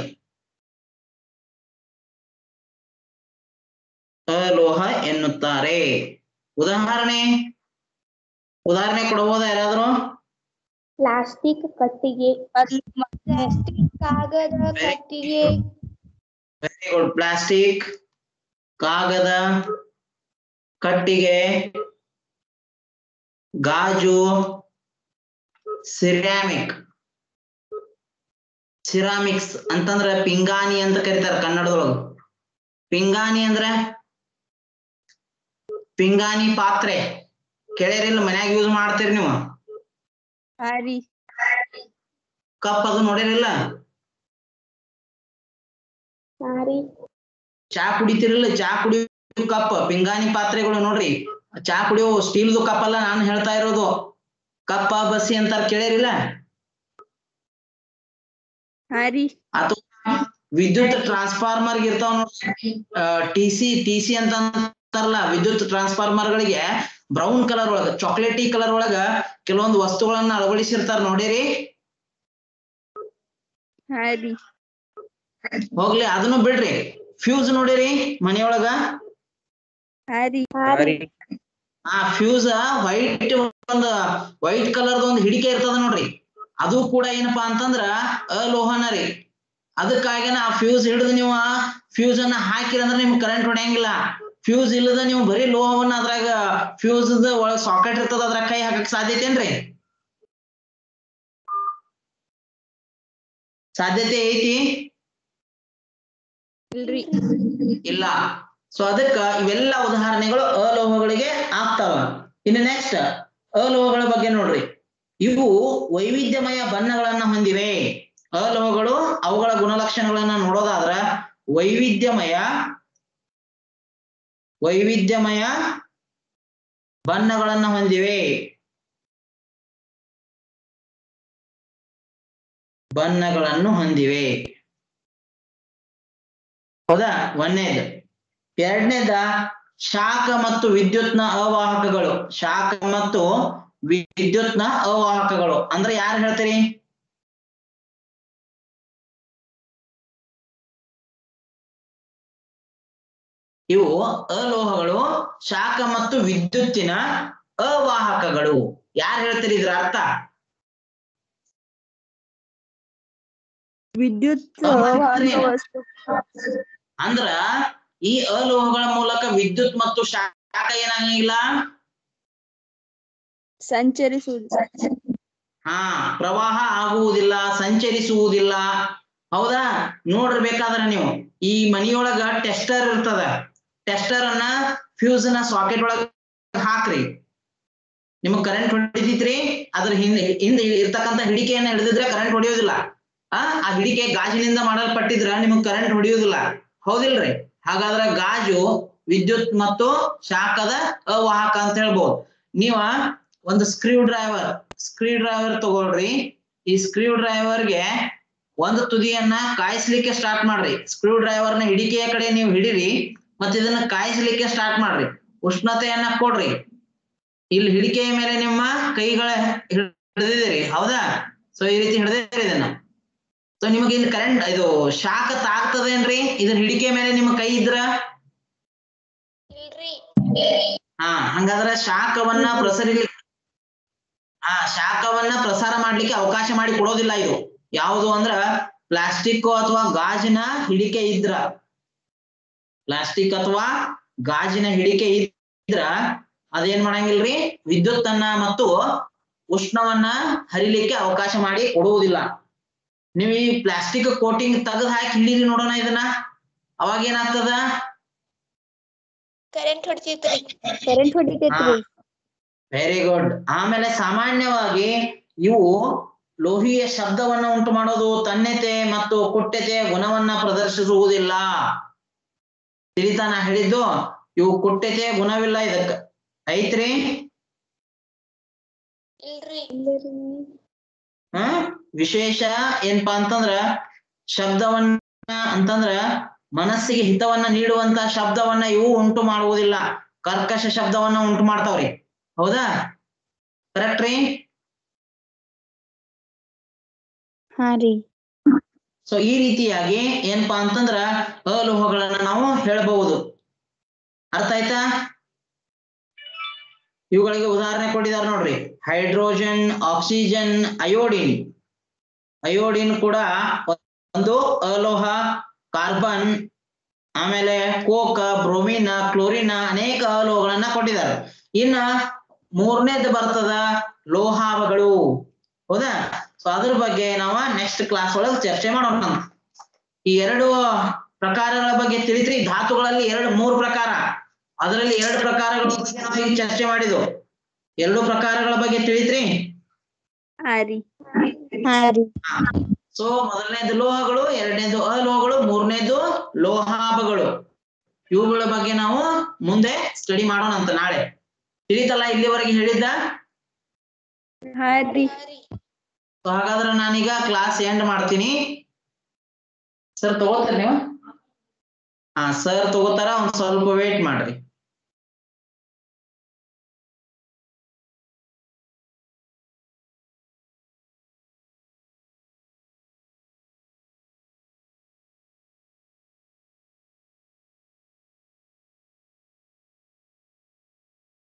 ಅಲೋಹ ಎನ್ನುತ್ತಾರೆ ಉದಾಹರಣೆ ಉದಾಹರಣೆ ಕೊಡಬಹುದಾ ಯಾರಾದ್ರೂ ಪ್ಲಾಸ್ಟಿಕ್ ಕಟ್ಟಿಗೆ ಪ್ಲಾಸ್ಟಿಕ್ ಕಾಗದ ಕಟ್ಟಿಗೆ ವೆರಿ ಗುಡ್ ಪ್ಲಾಸ್ಟಿಕ್ ಕಾಗದ ಕಟ್ಟಿಗೆ ಗಾಜು ಸಿರಾಮಿಕ್ ಸಿರಾಮಿಕ್ಸ್ ಅಂತಂದ್ರ ಪಿಂಗಾಣಿ ಅಂತ ಕರೀತಾರ ಕನ್ನಡದೊಳಗ ಪಿಂಗಾಣಿ ಅಂದ್ರ ಪಿಂಗಾಣಿ ಪಾತ್ರೆ ಕೇಳಿರಿಲ್ಲ ಮನ್ಯಾಗ ಯೂಸ್ ಮಾಡ್ತೀರಿ ನೀವು ಹಾ ರೀ ಕಪ್ ಅದು ನೋಡಿರಿಲ್ಲ ಸಾರಿ ಚಾ ಕುಡಿತಿರಲ್ಲ ಚಾ ಕುಡಿಯೋ ಕಪ್ ಪಿಂಗಾಣಿ ಪಾತ್ರೆಗಳು ನೋಡ್ರಿ ಚಾ ಕುಡಿಯೋ ಸ್ಟೀಲ್ದು ಕಪ್ ಅಲ್ಲ ನಾನು ಹೇಳ್ತಾ ಇರೋದು ಕಪ್ಪ ಬಸ್ಸಿ ಅಂತಾರ ಕೇಳಿರಿಲ್ಲ ಹಾ ರೀ ಅಥವಾ ವಿದ್ಯುತ್ ಟ್ರಾನ್ಸ್ಫಾರ್ಮರ್ ಇರ್ತಾವ ನೋಡ್ರಿ ಟಿ ಸಿ ಟಿ ಸಿ ಅಂತ ಬಳಸ್ತಾರಲ್ಲ ವಿದ್ಯುತ್ ಟ್ರಾನ್ಸ್ಫಾರ್ಮರ್ ಗಳಿಗೆ ಬ್ರೌನ್ ಕಲರ್ ಒಳಗ ಚಾಕ್ಲೇಟಿ ಕಲರ್ ಒಳಗ ಕೆಲವೊಂದು ವಸ್ತುಗಳನ್ನ ಅಳವಡಿಸಿರ್ತಾರ ನೋಡಿರಿ ಹಾ ರೀ ಹೋಗ್ಲಿ ಅದನ್ನು ಬಿಡ್ರಿ ಫ್ಯೂಸ್ ನೋಡಿರಿ ಮನೆಯೊಳಗ ಹಾ ರೀ ಆ ಫ್ಯೂಸ್ ವೈಟ್ ಒಂದ್ ವೈಟ್ ಕಲರ್ ಒಂದು ಹಿಡಿಕೆ ಇರ್ತದ ನೋಡ್ರಿ ಅದು ಕೂಡ ಏನಪ್ಪಾ ಅಂತಂದ್ರ ಅಲೋಹನ ರೀ ಅದಕ್ಕಾಗಿನ ಆ ಫ್ಯೂಸ್ ಹಿಡಿದು ನೀವು ಆ ಫ್ಯೂಸ್ ಅನ್ನ ಹಾಕಿರಂದ್ರ ನಿಮ್ಗೆ ಕರೆಂಟ್ ಹೊಡೆಯಂಗಿಲ್ಲ ಫ್ಯೂಸ್ ಇಲ್ಲದ ನೀವು ಬರೀ ಲೋಹವನ್ನ ಅದ್ರಾಗ ಫ್ಯೂಸ್ ಒಳಗ್ ಸಾಕೆಟ್ ಇರ್ತದ ಅದ್ರಾಗ ಕೈ ಹಾಕಕ್ ಸಾಧ್ಯತೆ ಏನ್ರಿ ಸಾಧ್ಯತೆ ಐತಿ ಇಲ್ರಿ ಇಲ್ಲ ಸೊ ಅದಕ್ಕ ಇವೆಲ್ಲ ಉದಾಹರಣೆಗಳು ಅಲೋಹಗಳಿಗೆ ಆಗ್ತಾವ ಇನ್ನು ನೆಕ್ಸ್ಟ್ ಅಲೋಹಗಳ ಬಗ್ಗೆ ನೋಡ್ರಿ ಇವು ವೈವಿಧ್ಯಮಯ ಬಣ್ಣಗಳನ್ನ ಹೊಂದಿವೆ ಅಲೋಹಗಳು ಅವುಗಳ ಗುಣಲಕ್ಷಣಗಳನ್ನ ನೋಡೋದಾದ್ರ ವೈವಿಧ್ಯಮಯ ವೈವಿಧ್ಯಮಯ ಬಣ್ಣಗಳನ್ನ ಹೊಂದಿವೆ ಬಣ್ಣಗಳನ್ನು ಹೊಂದಿವೆ ಹೌದಾ ಒಂದನೇದು ಎರಡನೇದ ಶಾಖ ಮತ್ತು ವಿದ್ಯುತ್ನ ಅವಾಹಕಗಳು ಶಾಖ ಮತ್ತು ವಿದ್ಯುತ್ನ ಅವಾಹಕಗಳು ಅಂದ್ರೆ ಯಾರು ಹೇಳ್ತೀರಿ ಇವು ಅಲೋಹಗಳು ಶಾಖ ಮತ್ತು ವಿದ್ಯುತ್ತಿನ ಅವಾಹಕಗಳು ಯಾರು ಹೇಳ್ತೀರಿ ಇದ್ರ ಅರ್ಥ ವಿದ್ಯುತ್ ಅವಾಹಕ ವಾಹಕ ಏನು? ವಸ್ತು ಅಂದ್ರ ಈ ಅಲೋಹಗಳ ಮೂಲಕ ವಿದ್ಯುತ್ ಮತ್ತು ಶಾಖ ಏನಾಗಂಗಿಲ್ಲ ಸಂಚರಿಸುವುದು ಹಾ ಪ್ರವಾಹ ಆಗುವುದಿಲ್ಲ ಸಂಚರಿಸುವುದಿಲ್ಲ ಹೌದಾ ನೋಡಿರ್ಬೇಕಾದ್ರ ನೀವು ಈ ಮನಿಯೊಳಗ ಟೆಸ್ಟರ್ ಇರ್ತದ ಟೆಸ್ಟರ್ ಅನ್ನ ಫ್ಯೂಸ್ ನ ಸಾಕೆಟ್ ಒಳಗ ಹಾಕ್ರಿ ನಿಮಗ್ ಕರೆಂಟ್ ಹೊಡಿತೈತ್ರಿ ಅದ್ರ ಹಿಂದೆ ಹಿಂದೆ ಇರ್ತಕ್ಕಂತ ಹಿಡಿಕೆಯನ್ನ ಹಿಡಿದಿದ್ರೆ ಕರೆಂಟ್ ಹೊಡಿಯೋದಿಲ್ಲ ಆ ಆ ಹಿಡಿಕೆ ಗಾಜಿನಿಂದ ಮಾಡಲ್ಪಟ್ಟಿದ್ರ ನಿಮಗ್ ಕರೆಂಟ್ ಹೊಡಿಯೋದಿಲ್ಲ ಹೌದಿಲ್ರಿ ಹಾಗಾದ್ರ ಗಾಜು ವಿದ್ಯುತ್ ಮತ್ತು ಶಾಖದ ಅವಾಹಕ ಅಂತ ಹೇಳ್ಬೋದು ನೀವ ಒಂದು ಸ್ಕ್ರೀವ್ ಡ್ರೈವರ್ ಸ್ಕ್ರೀವ್ ಡ್ರೈವರ್ ತಗೊಳ್ರಿ ಈ ಸ್ಕ್ರೀವ್ ಡ್ರೈವರ್ಗೆ ಒಂದು ತುದಿಯನ್ನ ಕಾಯಿಸ್ಲಿಕ್ಕೆ ಸ್ಟಾರ್ಟ್ ಮಾಡ್ರಿ ಸ್ಕ್ರೀವ್ ಡ್ರೈವರ್ನ ಹಿಡಿಕೆಯ ಕಡೆ ನೀವು ಹಿಡಿರಿ ಮತ್ತೆ ಇದನ್ನ ಕಾಯಿಸ್ಲಿಕ್ಕೆ ಸ್ಟಾರ್ಟ್ ಮಾಡ್ರಿ ಉಷ್ಣತೆಯನ್ನ ಕೊಡ್ರಿ ಇಲ್ಲಿ ಹಿಡಿಕೆಯ ಮೇಲೆ ನಿಮ್ಮ ಕೈಗಳ ಹಿಡಿದಿದ್ದೀರಿ ಹೌದಾ ಸೊ ಈ ರೀತಿ ಹಿಡಿದಿರಿ ಇದನ್ನ ಸೊ ನಿಮಗೆ ಇಲ್ಲಿ ಕರೆಂಟ್ ಇದು ಶಾಖ ತಾಗ್ತದೇನ್ರಿ ಇದ್ರ ಹಿಡಿಕೆ ಮೇಲೆ ನಿಮ್ಮ ಕೈ ಇದ್ರ ಹಾ ಹಂಗಾದ್ರೆ ಶಾಖವನ್ನ ಪ್ರಸರಿಲಿ ಹಾ ಶಾಖವನ್ನ ಪ್ರಸಾರ ಮಾಡ್ಲಿಕ್ಕೆ ಅವಕಾಶ ಮಾಡಿ ಕೊಡೋದಿಲ್ಲ ಇದು ಯಾವುದು ಅಂದ್ರ ಪ್ಲಾಸ್ಟಿಕ್ ಅಥವಾ ಗಾಜಿನ ಹಿಡಿಕೆ ಇದ್ರ ಪ್ಲಾಸ್ಟಿಕ್ ಅಥವಾ ಗಾಜಿನ ಹಿಡಿಕೆ ಇದ್ರ ಅದೇನ್ ಮಾಡಂಗಿಲ್ರಿ ವಿದ್ಯುತ್ ಅನ್ನ ಮತ್ತು ಉಷ್ಣವನ್ನ ಹರಿಲಿಕ್ಕೆ ಅವಕಾಶ ಮಾಡಿ ಕೊಡುವುದಿಲ್ಲ ನೀವು ಈ ಪ್ಲಾಸ್ಟಿಕ್ ಕೋಟಿಂಗ್ ತೆಗೆದು ಹಾಕಿ ಹಿಡೀರಿ ನೋಡೋಣ ಇದನ್ನ ಅವಾಗ ಏನಾಗ್ತದ ಕರೆಂಟ್ ಹೊಡಿತೈತ್ರಿ ಕರೆಂಟ್ ಹೊಡಿತೈತ್ರಿ ವೆರಿ ಗುಡ್ ಆಮೇಲೆ ಸಾಮಾನ್ಯವಾಗಿ ಇವು ಲೋಹಿಯ ಶಬ್ದವನ್ನ ಉಂಟು ಮಾಡೋದು ತನ್ಯತೆ ಮತ್ತು ಕುಟ್ಟತೆ ಗುಣವನ್ನ ಪ್ರದರ್ಶಿಸುವುದಿಲ್ಲ ತಿಳಿತಾ ನಾ ಹೇಳಿದ್ದು ಇವು ಕುಟ್ಟತೆ ಗುಣವಿಲ್ಲ ಇದಕ್ಕ ಐತ್ರಿ ಇಲ್ರಿ ಹ ವಿಶೇಷ ಏನಪ್ಪಾ ಅಂತಂದ್ರ ಶಬ್ದವನ್ನ ಅಂತಂದ್ರ ಮನಸ್ಸಿಗೆ ಹಿತವನ್ನ ನೀಡುವಂತ ಶಬ್ದವನ್ನ ಇವು ಉಂಟು ಮಾಡುವುದಿಲ್ಲ ಕರ್ಕಶ ಶಬ್ದವನ್ನ ಉಂಟು ಮಾಡ್ತಾವ್ರಿ ಹೌದಾ ಕರೆಕ್ಟ್ ರೀ ಹಾ ರೀ ಸೊ ಈ ರೀತಿಯಾಗಿ ಏನಪ್ಪಾ ಅಂತಂದ್ರ ಅಲೋಹಗಳನ್ನ ನಾವು ಹೇಳಬಹುದು ಅರ್ಥ ಆಯ್ತಾ ಇವುಗಳಿಗೆ ಉದಾಹರಣೆ ಕೊಟ್ಟಿದ್ದಾರೆ ನೋಡ್ರಿ ಹೈಡ್ರೋಜನ್ ಆಕ್ಸಿಜನ್ ಅಯೋಡಿನ್ ಅಯೋಡಿನ್ ಕೂಡ ಒಂದು ಅಲೋಹ ಕಾರ್ಬನ್ ಆಮೇಲೆ ಕೋಕ ಬ್ರೋಮಿನ್ ಕ್ಲೋರಿನ್ ಅನೇಕ ಅಲೋಹಗಳನ್ನ ಕೊಟ್ಟಿದ್ದಾರೆ ಇನ್ನ ಮೂರನೇದು ಬರ್ತದ ಲೋಹಾವಗಳು ಹೌದಾ ಸೊ ಅದ್ರ ಬಗ್ಗೆ ನಾವು ನೆಕ್ಸ್ಟ್ ಕ್ಲಾಸ್ ಒಳಗೆ ಚರ್ಚೆ ಮಾಡೋಣ ಈ ಎರಡು ಪ್ರಕಾರಗಳ ಬಗ್ಗೆ ತಿಳಿತ್ರಿ ಧಾತುಗಳಲ್ಲಿ ಎರಡು ಮೂರು ಪ್ರಕಾರ ಅದರಲ್ಲಿ ಎರಡು ಪ್ರಕಾರಗಳ ಬಗ್ಗೆ ನಾವು ಈಗ ಚರ್ಚೆ ಮಾಡಿದ್ವು ಎರಡು ಪ್ರಕಾರಗಳ ಬಗ್ಗೆ ತಿಳಿತ್ರಿ ಹಾ ರೀ ಹಾ ರೀ ಸೊ ಮೊದಲನೇದು ಲೋಹಗಳು ಎರಡನೇದು ಅಲೋಹಗಳು ಮೂರನೇದು ಲೋಹಾಭಗಳು ಇವುಗಳ ಬಗ್ಗೆ ನಾವು ಮುಂದೆ ಸ್ಟಡಿ ಮಾಡೋಣ ಅಂತ ನಾಳೆ ತಿಳಿತಲ್ಲ ಇಲ್ಲಿವರೆಗೆ ಹೇಳಿದ್ದ ಹಾ ರೀ ಸೊ ಹಾಗಾದ್ರೆ ನಾನೀಗ ಕ್ಲಾಸ್ ಎಂಡ್ ಮಾಡ್ತೀನಿ ಸರ್ ತಗೋತಾರ ನೀವು ಹಾ ಸರ್ ತಗೋತಾರ ಒಂದ್ ಸ್ವಲ್ಪ ವೇಟ್ ಮಾಡ್ರಿ